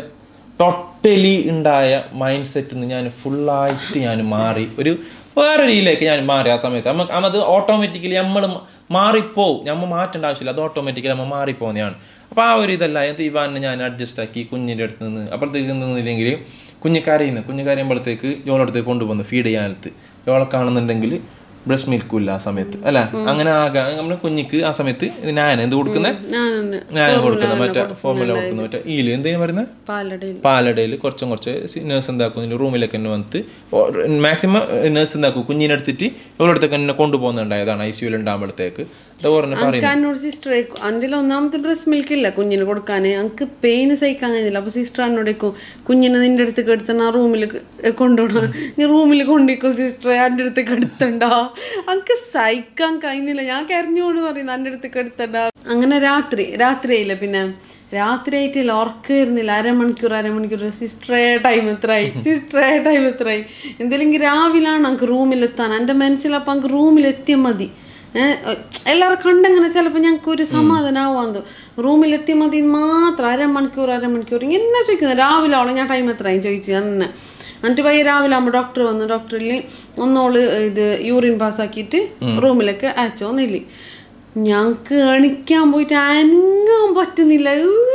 ടോട്ടലി ഉണ്ടായ മൈൻഡ് സെറ്റിൽ നിന്ന് ഞാൻ ഫുള്ളായിട്ട് ഞാൻ മാറി ഒരു വേറെ രീതിയിലേക്ക് ഞാൻ മാറി ആ സമയത്ത് നമുക്ക് അത് ഓട്ടോമാറ്റിക്കലി നമ്മൾ മാറിപ്പോവും നമ്മൾ മാറ്റേണ്ട ആവശ്യമില്ല അത് ഓട്ടോമാറ്റിക്കലി നമ്മൾ മാറിപ്പോകുന്നതാണ് അപ്പോൾ ആ ഒരു ഇതല്ല എന്ത് ഇവാനെ ഞാൻ അഡ്ജസ്റ്റ് ആക്കി കുഞ്ഞിൻ്റെ അടുത്ത് നിന്ന് അപ്പുറത്തേക്ക് നിന്നില്ലെങ്കിൽ കുഞ്ഞ് കരയുന്നു കുഞ്ഞ് കരയുമ്പോഴത്തേക്ക് ജോളെ അടുത്തേക്ക് കൊണ്ടുപോകുന്നു ഫീഡ് ചെയ്യാനത്ത് ജോളെ കാണുന്നുണ്ടെങ്കിൽ ബ്രസ്റ്റ് മിൽക്കും ഇല്ല ആ സമയത്ത് അല്ല അങ്ങനെ ആകാൻ നമ്മൾ കുഞ്ഞിക്ക് ആ സമയത്ത് ഇത് ഞാൻ എന്ത് കൊടുക്കുന്നത് ഞാനെന്നെ ഞാൻ കൊടുക്കുന്നത് മറ്റേ ഫോർമുല കൊടുക്കുന്നത് മറ്റേ ഈല് എന്തിനു പറയുന്നത് പാലടയിൽ പാലടയിൽ കുറച്ചും കുറച്ച് നേഴ്സ് എന്താക്കും റൂമിലേക്ക് തന്നെ വന്നിട്ട് മാക്സിമം നേഴ്സ് എന്താക്കും കുഞ്ഞിനെ എടുത്തിട്ട് ഇവളുടെ അടുത്തേക്ക് തന്നെ കൊണ്ടുപോകുന്നുണ്ടായതാണ് ഐ സിയുൽ ഉണ്ടാകുമ്പോഴത്തേക്ക് അത് പറഞ്ഞ് പറയുന്നത് എന്നോട് സിസ്റ്റർ എൻ്റെ ഒന്നാമത്തെ ബ്രസ്റ്റ് മിൽക്ക് ഇല്ല കുഞ്ഞിന് കൊടുക്കാൻ എനിക്ക് പെയിൻ സഹിക്കാൻ കഴിയുന്നില്ല അപ്പൊ സിസ്റ്റർ എന്നോടേക്കും കുഞ്ഞിനെ നിന്റെ അടുത്തേക്ക് എടുത്തണ റൂമിൽ കൊണ്ടുപോകണം നീ റൂമിൽ കൊണ്ടിരിക്കും സിസ്റ്ററെ എൻ്റെ അടുത്തേക്ക് എടുത്തണ്ട എനിക്ക് സഹിക്കാൻ കഴിയുന്നില്ല ഞാൻ കരഞ്ഞോട് പറയുന്നു എൻ്റെ അടുത്തേക്ക് എടുത്തണ്ട അങ്ങനെ രാത്രി രാത്രിയായില്ല പിന്നെ രാത്രിയായിട്ടില്ല ഉറക്കുന്നില്ല അരമണിക്കൂർ അരമണിക്കൂർ സിസ്റ്ററെ ടൈം എത്രയായി സിസ്റ്ററെ ടൈം എത്രയായി എന്തെങ്കിലും രാവിലാണ് എനിക്ക് റൂമിലെത്താൻ എൻ്റെ മനസ്സിലപ്പം എനിക്ക് റൂമിലെത്തിയാൽ മതി ഏഹ് എല്ലാവരും കണ്ടങ്ങനെ ചിലപ്പോൾ ഞങ്ങൾക്ക് ഒരു സമാധാനമാവാന്ന് റൂമിലെത്തിയാൽ മതി മാത്രം അരമണിക്കൂർ അരമണിക്കൂർ ഇങ്ങനെ ചോദിക്കുന്നത് രാവിലെ ആവണം ഞാൻ ടൈം എത്രയും ചോദിച്ചു തന്നെ എന്നിട്ട് പയ്യ രാവിലെ ആകുമ്പോൾ ഡോക്ടർ വന്നു ഡോക്ടറിൽ ഒന്നോള് ഇത് യൂറിൻ പാസ്സാക്കിയിട്ട് റൂമിലേക്ക് അയച്ചോ ഒന്നില്ലേ ഞങ്ങൾക്ക് എണിക്കാൻ പോയിട്ട് അനങ്ങാൻ പറ്റുന്നില്ല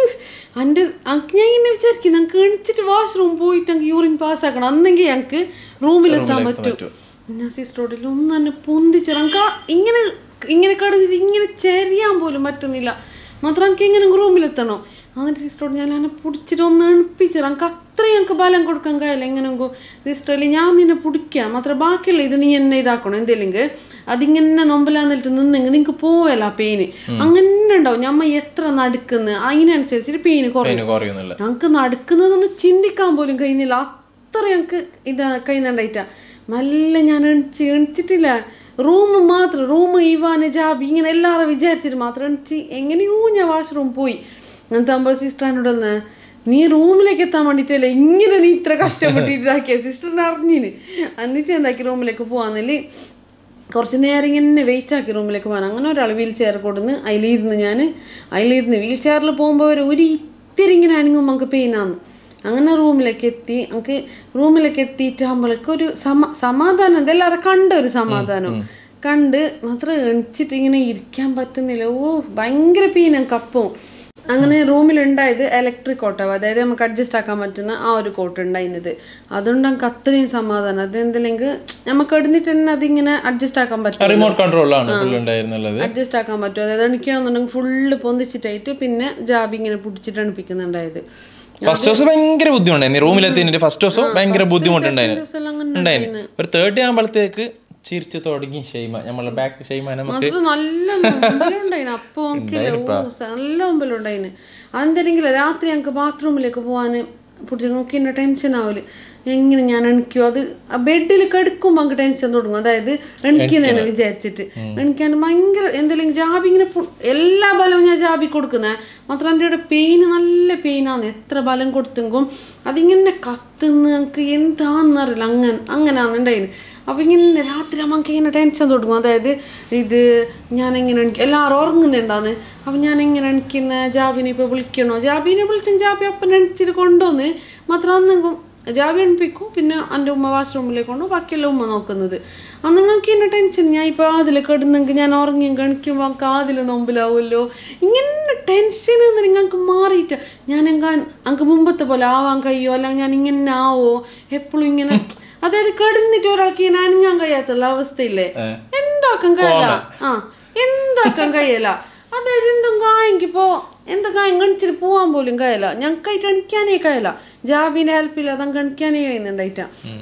എൻ്റെ ഞാൻ ഇങ്ങനെ വിചാരിക്കും ഞങ്ങൾക്ക് എണിച്ചിട്ട് വാഷ്റൂം പോയിട്ട് ഞങ്ങൾക്ക് യൂറിൻ പാസ്സാക്കണം അന്നെങ്കിൽ ഞങ്ങൾക്ക് റൂമിലെത്താൻ പറ്റും ഞാൻ സിസ്റ്ററോടിൽ ഒന്നും തന്നെ പൊന്തിച്ചിറ എനിക്ക് ഇങ്ങനെ ഇങ്ങനെ കടന്നിട്ട് ഇങ്ങനെ ചെറിയാൻ പോലും പറ്റുന്നില്ല മാത്രം എനിക്ക് എങ്ങനെ റൂമിലെത്തണോ എന്നിട്ട് സിസ്റ്ററോട് ഞാൻ എന്നെ പിടിച്ചിട്ട് ഒന്ന് എണിപ്പിച്ചിറ എനിക്ക് അത്രയും ഞങ്ങൾക്ക് ബലം കൊടുക്കാൻ കഴിയില്ല എങ്ങനെ സിസ്റ്ററിൽ ഞാൻ നിന്നെ പിടിക്കാം മാത്രം ബാക്കിയുള്ള ഇത് നീ എന്നെ ഇതാക്കണം എന്തെല്ലെങ്കിൽ അതിങ്ങനെ നൊമ്പലാന്നിട്ട് നിന്നെങ്കിൽ നിങ്ങൾക്ക് പോവല്ല ആ പെയിന് അങ്ങനെ ഉണ്ടാവും ഞമ്മ എത്ര നടക്കുന്നു അതിനനുസരിച്ചിട്ട് പെയിന് കുറയും അതിന് കുറയുന്നില്ല ഞങ്ങൾക്ക് നടക്കുന്നതൊന്നും ചിന്തിക്കാൻ പോലും കഴിയുന്നില്ല അത്ര ഞങ്ങൾക്ക് ഇതാ കഴിയുന്നുണ്ടായിട്ടാ നല്ല ഞാൻ എണിച്ച് എണിച്ചിട്ടില്ല റൂം മാത്രം റൂം ഇവാന് ജാബി ഇങ്ങനെ എല്ലാവരും വിചാരിച്ചിട്ട് മാത്രം എണിച്ച് എങ്ങനെയോ ഞാൻ വാഷ്റൂം പോയി അങ്ങനത്തെ ആകുമ്പോൾ സിസ്റ്ററിനോട് വന്ന് നീ റൂമിലേക്ക് എത്താൻ വേണ്ടിയിട്ടല്ലേ ഇങ്ങനെ നീ ഇത്ര കഷ്ടപ്പെട്ടിട്ട് ഇതാക്കിയ സിസ്റ്ററിനെ അറിഞ്ഞിന് എന്നിട്ട് എന്താക്കി റൂമിലേക്ക് പോവാന്നില്ലേ കുറച്ച് നേരം ഇങ്ങനെ വെയിറ്റ് ആക്കി റൂമിലേക്ക് പോകാൻ അങ്ങനെ ഒരാൾ വീൽ ചെയർ കൊടുന്ന് അതിലിരുന്ന് ഞാൻ അതിലിരുന്ന് വീൽ ചെയറിൽ പോകുമ്പോൾ ഒരു ഒരു ഇത്തിരി ഇങ്ങനെ അനങ്ങുമ്പോൾ നമുക്ക് പെയിനാന്ന് അങ്ങനെ റൂമിലേക്ക് എത്തി നമുക്ക് റൂമിലേക്ക് എത്തിയിട്ടാകുമ്പോഴേക്കും ഒരു സമ സമാധാനം ഇതെല്ലാവരും കണ്ട ഒരു സമാധാനം കണ്ട് മാത്രം എണിച്ചിട്ട് ഇങ്ങനെ ഇരിക്കാൻ പറ്റുന്നില്ല ഓ ഭയങ്കര പെയിൻ ഞങ്ങൾക്ക് അപ്പം അങ്ങനെ റൂമിലുണ്ടായത് ഇലക്ട്രിക് കോട്ടാവ് അതായത് നമുക്ക് അഡ്ജസ്റ്റ് ആക്കാൻ പറ്റുന്ന ആ ഒരു കോട്ട് ഉണ്ടായിരുന്നത് അതുകൊണ്ട് നമുക്ക് അത്രയും സമാധാനം അതെന്തില്ലെങ്കിൽ നമുക്ക് എടുത്തിട്ട് തന്നെ അതിങ്ങനെ അഡ്ജസ്റ്റ് ആക്കാൻ പറ്റും റിമോട്ട് കൺട്രോളാണ് ഫുൾ ഉണ്ടായിരുന്നുള്ളത് അഡ്ജസ്റ്റ് ആക്കാൻ പറ്റും അതായത് എണിക്കണമെന്നുണ്ടെങ്കിൽ ഫുള്ള് പൊന്തിച്ചിട്ടായിട്ട് പിന്നെ ജാബി ഇങ്ങനെ പിടിച്ചിട്ട് എണിപ്പിക്കുന്നുണ്ടായത് ഫസ്റ്റ് ദിവസം ഭയങ്കര ബുദ്ധിമുട്ടായിരുന്നു റൂമിലെത്തിയിട്ട് ഫസ്റ്റ് ദിവസം ഭയങ്കര ബുദ്ധിമുട്ടുണ്ടായിരുന്നു ദിവസം അങ്ങനെ ഉണ്ടായിരുന്നു ഒരു തേർട്ടി ആകുമ്പോഴത്തേക്ക് ചിരിച്ചു തുടങ്ങി ഷെയ്മ നമ്മളെ ബാക്ക് ഷെയ്മ നമുക്ക് അത് നല്ല മുമ്പിലുണ്ടായിന് അപ്പൊ എനിക്കില്ല ഓ നല്ല മുമ്പിലുണ്ടായിന് അതെന്തെങ്കിലും രാത്രി ഞങ്ങൾക്ക് ബാത്റൂമിലേക്ക് പോവാന് പിടിച്ച് നമുക്ക് ഇന്ന ടെൻഷൻ ആവല് എങ്ങനെ ഞാൻ എണിക്കോ അത് ബെഡിൽ കിടക്കുമ്പോൾ നമുക്ക് ടെൻഷൻ തുടങ്ങും അതായത് എണിക്കുന്നതിനെ വിചാരിച്ചിട്ട് എണിക്കാൻ ഭയങ്കര എന്തെങ്കിലും ജാബി ഇങ്ങനെ പു- എല്ലാ ബലവും ഞാൻ ജാബി കൊടുക്കുന്നേ മാത്രം എൻ്റെ ഇവിടെ പെയിന് നല്ല പെയിനാണ് എത്ര ബലം കൊടുത്തെങ്കും അതിങ്ങനെ കത്തുന്ന് നമുക്ക് എന്താണെന്നറിയില്ല അങ്ങനെ അങ്ങനെയാണ് ഉണ്ടായിന് അപ്പം ഇങ്ങനെ രാത്രി നമുക്ക് ഇങ്ങനെ ടെൻഷൻ തുടങ്ങും അതായത് ഇത് ഞാൻ എങ്ങനെ എണിക്കും എല്ലാവരും ഉറങ്ങുന്നുണ്ടാന്ന് അപ്പം ഞാൻ എങ്ങനെ എണിക്കുന്ന ജാബിനെ ഇപ്പോൾ വിളിക്കണോ ജാബിനെ വിളിച്ചും ജാബി അപ്പം എണിച്ചിട്ട് കൊണ്ടുവന്ന് മാത്രം അന്നെങ്കും ജാബി എണിപ്പിക്കും പിന്നെ എൻ്റെ ഉമ്മ വാഷ്റൂമിലേക്ക് കൊണ്ട് ബാക്കിയെല്ലാം ഉമ്മ നോക്കുന്നത് അന്ന് നിങ്ങൾക്ക് ഇന്നെ ടെൻഷൻ ഞാൻ ഇപ്പോൾ അതിൽ കിടന്നെങ്കിൽ ഞാൻ ഉറങ്ങി കണിക്കുമ്പോൾ നമുക്ക് അതിൽ നൊമ്പിലാവുമല്ലോ ഇങ്ങനെ ടെൻഷൻ നിങ്ങൾക്ക് മാറിയിട്ട് ഞാൻ എങ്കാ എനിക്ക് മുമ്പത്തെ പോലെ ആവാൻ കഴിയോ അല്ലെങ്കിൽ ഞാൻ ഇങ്ങനെ ആവോ എപ്പോഴും ഇങ്ങനെ അതായത് കിടന്നിട്ട് ഒരാൾക്ക് ഇങ്ങനെ അനങ്ങാൻ കഴിയാത്തുള്ള അവസ്ഥയില്ലേ എന്താക്കാൻ കഴിയില്ല ആ എന്താക്കാൻ കഴിയല അതായത് എന്തും കായെങ്കിപ്പോ എന്താ കായം കണിച്ചിട്ട് പോവാൻ പോലും കഴിയല ഞങ്ങൾക്കായിട്ട് എണിക്കാനേ കഴിയല ജാബിന്റെ ഹെൽപ്പില്ല അതങ്ങ് കണിക്കാനേ കഴിയുന്നുണ്ടായിട്ടാ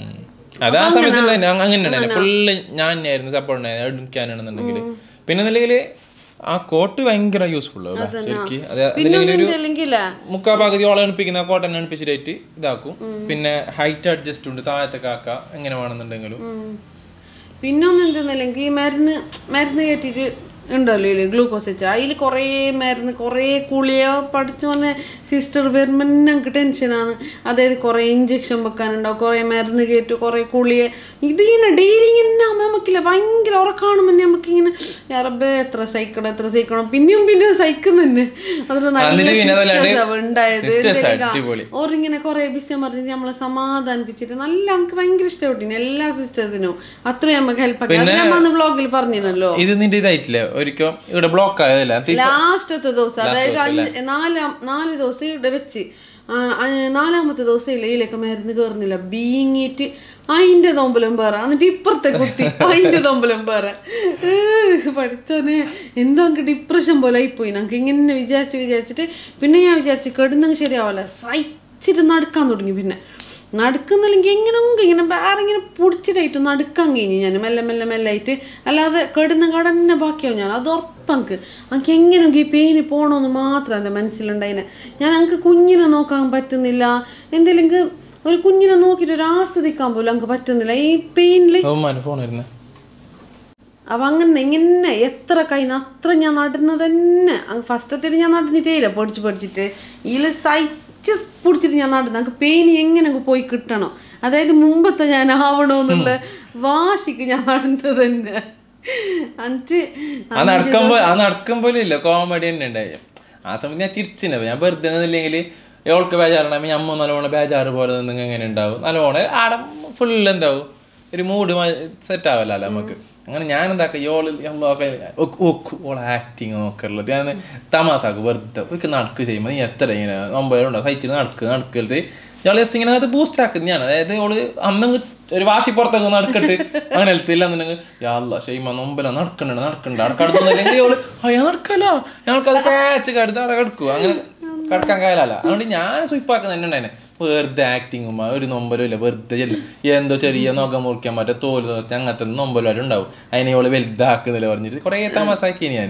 അത് ആ സമയത്ത് ഉണ്ടായിരുന്നു. അങ്ങ- അങ്ങനെ ഉണ്ടായിരുന്നു ഫുള്ള് ഞാൻ തന്നെയായിരുന്നു സപ്പോർട്ട് എടുക്കാനാണെന്നുണ്ടെങ്കിൽ പിന്നെ അല്ലെങ്കിൽ ആ കോട്ട് ഭയങ്കര യൂസ്ഫുൾ ശരിക്കും അത് പിന്നെ അതില്ലെങ്കിൽ ഒരു അല്ലെങ്കിൽ മുക്കാ പകുതി ഓളം എണിപ്പിക്കുന്ന ആ കോട്ടൻ എണിപ്പിച്ചിട്ട് ഇതാക്കും പിന്നെ ഹൈറ്റ് അഡ്ജസ്റ്റ് ഉണ്ട് താഴത്തെ കാക്ക എങ്ങനെ വേണമെന്നുണ്ടെങ്കിലും പിന്നെ ഒന്നും എന്തെന്നല്ലെങ്കിൽ മരുന്ന് മരുന്ന് കയറ്റിട്ട് ഉണ്ടല്ലോ ഇതിൽ ഗ്ലൂക്കോസ് വെച്ച് അതിൽ കുറേ മരുന്ന് കുറേ കുളിയ പഠിച്ചു പറഞ്ഞ സിസ്റ്റർ വരുമ്പോൾ ഞങ്ങൾക്ക് ടെൻഷനാണ് അതായത് കുറേ ഇഞ്ചക്ഷൻ വെക്കാനുണ്ടാവും കുറേ മരുന്ന് കയറ്റും കുറേ കുളിയ ഇതിങ്ങനെ ഡെയിലി ഇങ്ങനെ ആവുമ്പോൾ നമുക്കില്ല ഭയങ്കര ഉറക്കാണുമ്പോൾ നമുക്കിങ്ങനെ യാറബേ എത്ര സഹിക്കണം എത്ര സഹിക്കണം പിന്നെയും പിന്നെയും സഹിക്കുന്നുണ്ട് അതൊരു എന്നിട്ട് പിന്നെ നല്ല അതല്ലാണ്ട് sisters ആ ഉണ്ടായത് sisters എന്തെങ്കിലും അടിപൊളി. ഓറിങ്ങനെ കുറെ വിഷയം പറഞ്ഞിട്ട് നമ്മളെ സമാധാനിപ്പിച്ചിട്ട് നല്ല നമുക്ക് ഭയങ്കര ഇഷ്ടപ്പെട്ടിന് എല്ലാ സിസ്റ്റേഴ്സിനും അത്രയും നമുക്ക് ഹെൽപ്പ് ആക്കി അത് ഞാൻ വന്ന് ബ്ലോഗിൽ പറഞ്ഞിരുന്നല്ലോ ഇത് നിന്റെ ഇതായിട്ടില്ലേ ഒരിക്കലും ഇവിടെ ബ്ലോക്ക് ആയതല്ല തി- ലാസ്റ്റത്തെ ദിവസം അതായത് അഞ്ച് നാലാം നാല് ദിവസം ഇവിടെ വെച്ച് ആ, ആ, നാലാമത്തെ ദിവസം ഇല്ല ഇതിലൊക്കെ മരുന്ന് കയറുന്നില്ല ബീങ്ങിട്ട് അതിന്റെ തൊമ്പലം പേറ എന്നിട്ട് ഇപ്പുറത്തെ കുത്തി അതിന്റെ തൊമ്പലം പേറ പഠിച്ചോനെ എന്തോ നമുക്ക് ഡിപ്രഷൻ പോലെ ആയിപ്പോയി നമുക്ക് ഇങ്ങനെ വിചാരിച്ച് വിചാരിച്ചിട്ട് പിന്നെ ഞാൻ വിചാരിച്ചു കെടുന്നെങ്കിൽ ശരിയാവല്ല സഹിച്ചിട്ട് നടക്കാൻ തുടങ്ങി പിന്നെ നടക്കുന്നില്ലെങ്കിൽ എങ്ങനെ ഇങ്ങനെ വേറെ ഇങ്ങനെ പൊടിച്ചിട്ടായിട്ട് നടക്കാൻ കഴിഞ്ഞു ഞാൻ മെല്ലെ മെല്ലെ മെല്ലെ ആയിട്ട് അല്ലാതെ കെടുന്ന കടന്നെ ബാക്കിയാവും ഞാൻ അത് ഉറപ്പങ്ക് എനിക്ക് എങ്ങനെയെങ്കിൽ ഈ പെയിന് പോകണമെന്ന് മാത്രം എൻ്റെ മനസ്സിലുണ്ടായിനെ ഞാൻ എനിക്ക് കുഞ്ഞിനെ നോക്കാൻ പറ്റുന്നില്ല എന്തെങ്കിലും ഒരു കുഞ്ഞിനെ നോക്കിയിട്ട് ഒരു ആസ്വദിക്കാൻ പോലും എനിക്ക് പറ്റുന്നില്ല ഈ പെയിനിൽ ബഹുമാനം ഫോൺ വരുന്നത് അപ്പൊ അങ്ങനെ ഇങ്ങനെ എത്ര കൈന്ന് അത്ര ഞാൻ നടുന്നത് തന്നെ ഫസ്റ്റത്തിൽ ഞാൻ നടന്നിട്ടേ ഇല്ല പൊടിച്ച് പൊടിച്ചിട്ട് ഇതിൽ സഹിച്ച് പൊടിച്ചിട്ട് ഞാൻ നടുന്നത് എനിക്ക് പെയിൻ എങ്ങനെ അങ്ങ് പോയി കിട്ടണം അതായത് മുമ്പത്തെ ഞാൻ ആവണമെന്നുള്ള വാശിക്ക് ഞാൻ നടുന്നത് തന്നെ എന്നിട്ട് ആ നടക്കുമ്പോ ആ നടക്കുമ്പോഴും ഇല്ല കോമഡി തന്നെ ഉണ്ടായി ആ സമയത്ത് ഞാൻ ചിരിച്ചില്ല ഞാൻ വെറുതെ നിന്നില്ലെങ്കിൽ ഇവൾക്ക് ബേജാറുണ്ടാകുമ്പോൾ ഞമ്മ നല്ലോണം ബേജാറ് പോലെ നിന്ന് എങ്ങനെ ഉണ്ടാവും നല്ലോണം ആടെ ഫുള്ള് എന്താവും ഒരു മൂഡ് സെറ്റ് ആവല്ലോ നമുക്ക് അങ്ങനെ ഞാൻ എന്താക്കാം ഇയോള് ഓളെ ആക്ടിങ് നോക്കറുള്ളത് ഞാൻ തമാസാക്ക് വെറുതെ ഒക്കെ നടക്ക് ചെയ്യുമ്പോൾ നീ എത്ര ഇങ്ങനെ ഒമ്പതുണ്ടോ സഹിച്ചിട്ട് നടക്ക് നടക്കരുത് ഇയാൾ ജസ്റ്റ് ഇങ്ങനെ അത് ബൂസ്റ്റ് ആക്കുന്നതാണ് അതായത് ഓള് അന്ന് ഒരു വാശി പുറത്തൊക്കെ നടക്കട്ട് അങ്ങനെ എത്തില്ല എന്നുണ്ടെങ്കിൽ യാല്ല ഷെയ്മ നൊമ്പല നടക്കണ്ട നടക്കണ്ട അവിടെ കടന്നില്ലെങ്കിൽ ഓള് അയ്യാ നടക്കല്ലോ ഞങ്ങൾക്കത് കാച്ച് കടുത്ത് അവിടെ കിടക്കും അങ്ങനെ കിടക്കാൻ കാലല്ല അതുകൊണ്ട് ഞാൻ സ്വീപ്പാക്കുന്ന തന്നെ ഉണ്ടായിനെ വെറുതെ ആക്ടിങ്ങും ഒരു നൊമ്പലും ഇല്ല വെറുതെ ചെല്ലും എന്തോ ചെറിയ നഖം മുറിക്കാൻ പറ്റുക തോല് തോർച്ച അങ്ങനത്തെ നൊമ്പലും വരെ ഉണ്ടാവും അതിനെ ഓള് വലുതാക്കുന്നില്ല പറഞ്ഞിട്ട് കുറേ തമാസാക്കി ഞാൻ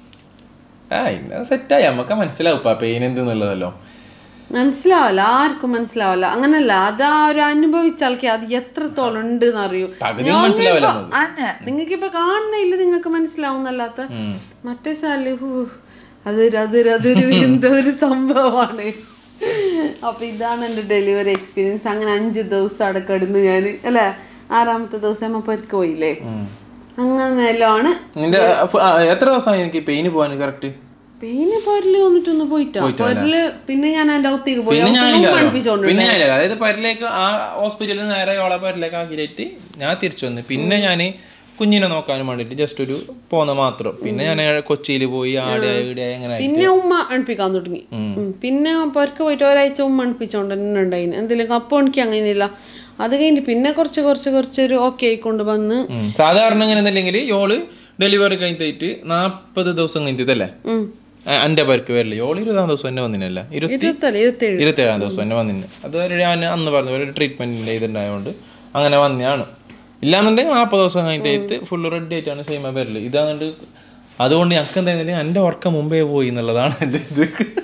ആ ഇന്ന സെറ്റായി നമുക്ക് മനസ്സിലാവും ഇപ്പൊ പെയിൻ എന്തെന്നുള്ളതല്ലോ മനസ്സിലാവല്ല ആർക്കും മനസ്സിലാവല്ല അങ്ങനല്ല അത് ആ ഒരു അനുഭവിച്ച ആൾക്ക് അത് എത്രത്തോളം ഉണ്ട് എന്നറിയൂ പകുതി മനസ്സിലാവില്ല നമുക്ക്. നിങ്ങൾക്ക് ഇപ്പൊ കാണുന്നില്ല നിങ്ങൾക്ക് മനസ്സിലാവുന്നല്ലാത്ത മറ്റേ സാല് ഹൂ, അതൊരു അതൊരു അതൊരു എന്തോ ഒരു സംഭവമാണ് അപ്പൊ ഇതാണ് എന്റെ ഡെലിവറി എക്സ്പീരിയൻസ് അങ്ങനെ അഞ്ച് ദിവസം അവിടെ കിടന്ന് ഞാൻ അല്ലെ ആറാമത്തെ ദിവസം അമ്മ പെരുക്ക് പോയില്ലേ അങ്ങനെ എല്ലാമാണ് നിന്റെ ഫ- ആ, എത്ര ദിവസമായി എനിക്ക് പെയിന് പോകാൻ കറക്റ്റ് പിന്നെ പൊരല് വന്നിട്ടൊന്ന് പോയിട്ടാ പൊരല് പിന്നെ ഞാൻ എന്റെ ഒത്തിരി പോയി പിന്നെ ഞാൻ അവർക്ക് പഠിപ്പിച്ചോണ്ട് പിന്നെ ഞാനില്ല അതായത് പരലേക്ക് ആ ഹോസ്പിറ്റലിൽ നേരെ ഓളെ പരലേക്ക് ആക്കിയിട്ട് ഞാൻ തിരിച്ചു വന്നു പിന്നെ ഞാൻ കുഞ്ഞിനെ നോക്കാനും വേണ്ടിട്ട് ജസ്റ്റ് ഒരു പോന്ന മാത്രം പിന്നെ ഞാൻ കൊച്ചിയിൽ പോയി ആടെ ഇവിടെ അങ്ങനെ ആയി. പിന്നെ ഉമ്മ അണിപ്പിക്കാൻ തുടങ്ങി ഉം. പിന്നെ പൊരക്ക് പോയിട്ട് ഒരാഴ്ച ഉമ്മ അണിപ്പിച്ചോണ്ട് തന്നെ ഉണ്ടായിന് എന്തെങ്കിലും കപ്പ് എനിക്ക് അങ്ങനെയില്ല അത് കഴിഞ്ഞ് പിന്നെ കുറച്ച് കുറച്ച് കുറച്ചൊരു ഓക്കെ ആയിക്കൊണ്ട് വന്ന് ഉം. സാധാരണ ഇങ്ങനെ എന്തില്ലെങ്കിൽ യോള് ഡെലിവറി കഴിഞ്ഞിട്ട് നാപ്പത് ദിവസം കഴിഞ്ഞിട്ടല്ലേ ഉം. എന്റെ പേർക്ക് വരില്ല യോള് ഇരുപതാം ദിവസം എന്നെ വന്നിനല്ല ഇരുപത്തി ഇരുപത്തല്ല ഇരുപത്തേഴ് ഇരുപത്തേഴാം ദിവസം എന്നെ വന്നിന് അതുവരെ ഞാൻ അന്ന് പറഞ്ഞ പോലെ ഒരു ട്രീറ്റ്മെന്റിന്റെ ഇതുണ്ടായതുകൊണ്ട് അങ്ങനെ വന്നതാണ് ഇല്ലാന്നുണ്ടെങ്കിൽ നാൽപ്പത് ദിവസം കഴിഞ്ഞിട്ട് ഫുള്ള് റെഡി ആയിട്ടാണ് സൈമ വരല് ഇതാണ്ട് അതുകൊണ്ട് ഞങ്ങൾക്ക് എന്തായിരുന്നില്ല എന്റെ ഉറക്കം മുമ്പേ പോയി എന്നുള്ളതാണ് എന്റെ ഇത്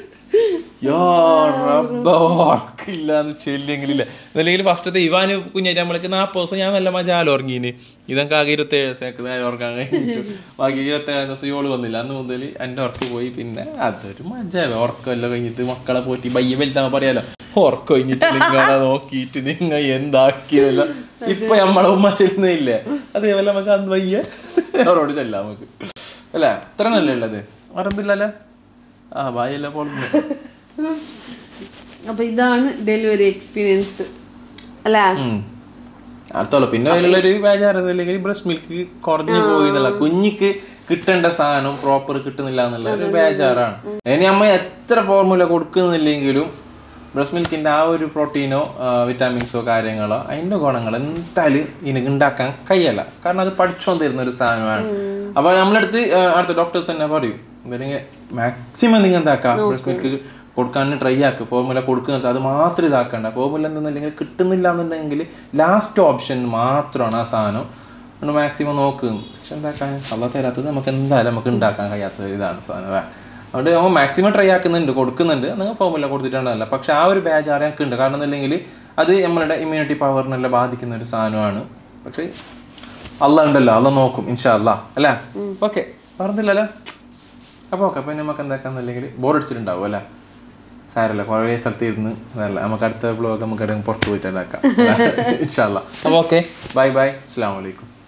ഉറക്കില്ലാന്ന് ചെല്ലെങ്കിലില്ല അല്ലെങ്കിൽ ഫസ്റ്റത്തെ ഇവാന് കുഞ്ഞായിട്ട് നമ്മളേക്ക് നാൽപ്പത് ദിവസം ഞാൻ നല്ല മജാല ഉറങ്ങീന് ഇതൊക്കെ ആകെ ഇരുപത്തേഴ് ദിവസമൊക്കെ നേരെ ഉറങ്ങാൻ കഴിഞ്ഞിട്ട് ബാക്കി ഇരുപത്തേഴാം ദിവസം ഇവള് വന്നില്ല അന്ന് മുതൽ എൻ്റെ ഉറക്ക് പോയി പിന്നെ അതൊരു മജാല ഉറക്കമല്ലോ കഴിഞ്ഞിട്ട് മക്കളെ പോറ്റി ബയ്യ വലുതാകുമ്പോൾ പറയാലോ ഉറക്കം കഴിഞ്ഞിട്ട് നിങ്ങളെ നോക്കിയിട്ട് നിങ്ങൾ എന്താക്കിയതല്ല ഇപ്പൊ നമ്മളെ ഉമ്മ ചെല്ലുന്നില്ലേ അതേപോലെ നമുക്ക് അന്ന് വയ്യ അവരോട് ചെല്ലാം നമുക്ക് അല്ലേ ഇത്ര നല്ലേ ഉള്ളത് മറന്നില്ലല്ലേ ആ ബായെല്ലാം പോളുന്നു അപ്പൊ ഇതാണ് ഡെലിവറി എക്സ്പീരിയൻസ് അല്ലേ അടുത്തോളം പിന്നെ അതിലുള്ളൊരു ബേജാറൊന്നുമില്ലെങ്കിൽ ബ്രസ്റ്റ് മിൽക്ക് കുറഞ്ഞു പോയി എന്നുള്ള കുഞ്ഞിക്ക് കിട്ടേണ്ട സാധനം പ്രോപ്പർ കിട്ടുന്നില്ല എന്നുള്ള ഒരു ബേജാറാണ് ഇനി അമ്മ എത്ര ഫോർമുല കൊടുക്കുന്നില്ലെങ്കിലും ബ്രസ്റ്റ് മിൽക്കിന്റെ ആ ഒരു പ്രോട്ടീനോ വിറ്റാമിൻസോ കാര്യങ്ങളോ അതിന്റെ ഗുണങ്ങൾ എന്തായാലും ഇതിന് ഉണ്ടാക്കാൻ കഴിയല്ല കാരണം അത് പഠിച്ചോണ്ട് തരുന്ന ഒരു സാധനമാണ് അപ്പൊ നമ്മളടുത്ത് ആ, അടുത്ത ഡോക്ടേഴ്സ് തന്നെ പറയും അല്ലെങ്കിൽ മാക്സിമം നിങ്ങൾ എന്താക്കാം ബ്രസ്റ്റ് മിൽക്ക് കൊടുക്കാൻ ട്രൈ ആക്കുക ഫോർമുല കൊടുക്കുന്നുണ്ട് അത് മാത്രം ഇതാക്കണ്ട ഫോർമുല എന്തെന്നില്ലെങ്കിൽ കിട്ടുന്നില്ല എന്നുണ്ടെങ്കിൽ ലാസ്റ്റ് ഓപ്ഷൻ മാത്രമാണ് ആ സാധനം നമ്മൾ മാക്സിമം നോക്കും പക്ഷെ എന്താക്കാൻ അല്ല തരാത്തത് നമുക്ക് എന്തായാലും നമുക്ക് ഉണ്ടാക്കാൻ കഴിയാത്ത ഒരു ഇതാണ് സാധനം വേ. അതുകൊണ്ട് നമ്മൾ മാക്സിമം ട്രൈ ആക്കുന്നുണ്ട് കൊടുക്കുന്നുണ്ട് നിങ്ങൾ ഫോർമുല കൊടുത്തിട്ടുണ്ടല്ല പക്ഷെ ആ ഒരു ബേജാറ് ഞങ്ങൾക്ക് ഉണ്ട് കാരണം എന്നില്ലെങ്കിൽ അത് നമ്മളുടെ ഇമ്മ്യൂണിറ്റി പവറിനെല്ലാം ബാധിക്കുന്ന ഒരു സാധനമാണ് പക്ഷേ അല്ല ഉണ്ടല്ലോ അല്ല നോക്കും ഇൻഷാ അല്ലാ അല്ലേ ഓക്കെ പറഞ്ഞില്ലല്ലോ അപ്പോൾ ഓക്കെ അപ്പോൾ നമുക്ക് എന്താക്കാന്നല്ലെങ്കിൽ ബോർ അടിച്ചിട്ടുണ്ടാവും അല്ലേ സാരല്ല കുറേ സ്ഥലത്ത് ഇരുന്ന് അതല്ല നമുക്ക് അടുത്ത ബ്ലോഗ് നമുക്ക് എവിടെയെങ്കിലും പുറത്ത് പോയിട്ട് ഉണ്ടാക്കാം ഇൻഷാല്ല അപ്പോൾ ഓക്കെ ബൈ ബൈ അസ്സാം വലൈക്കും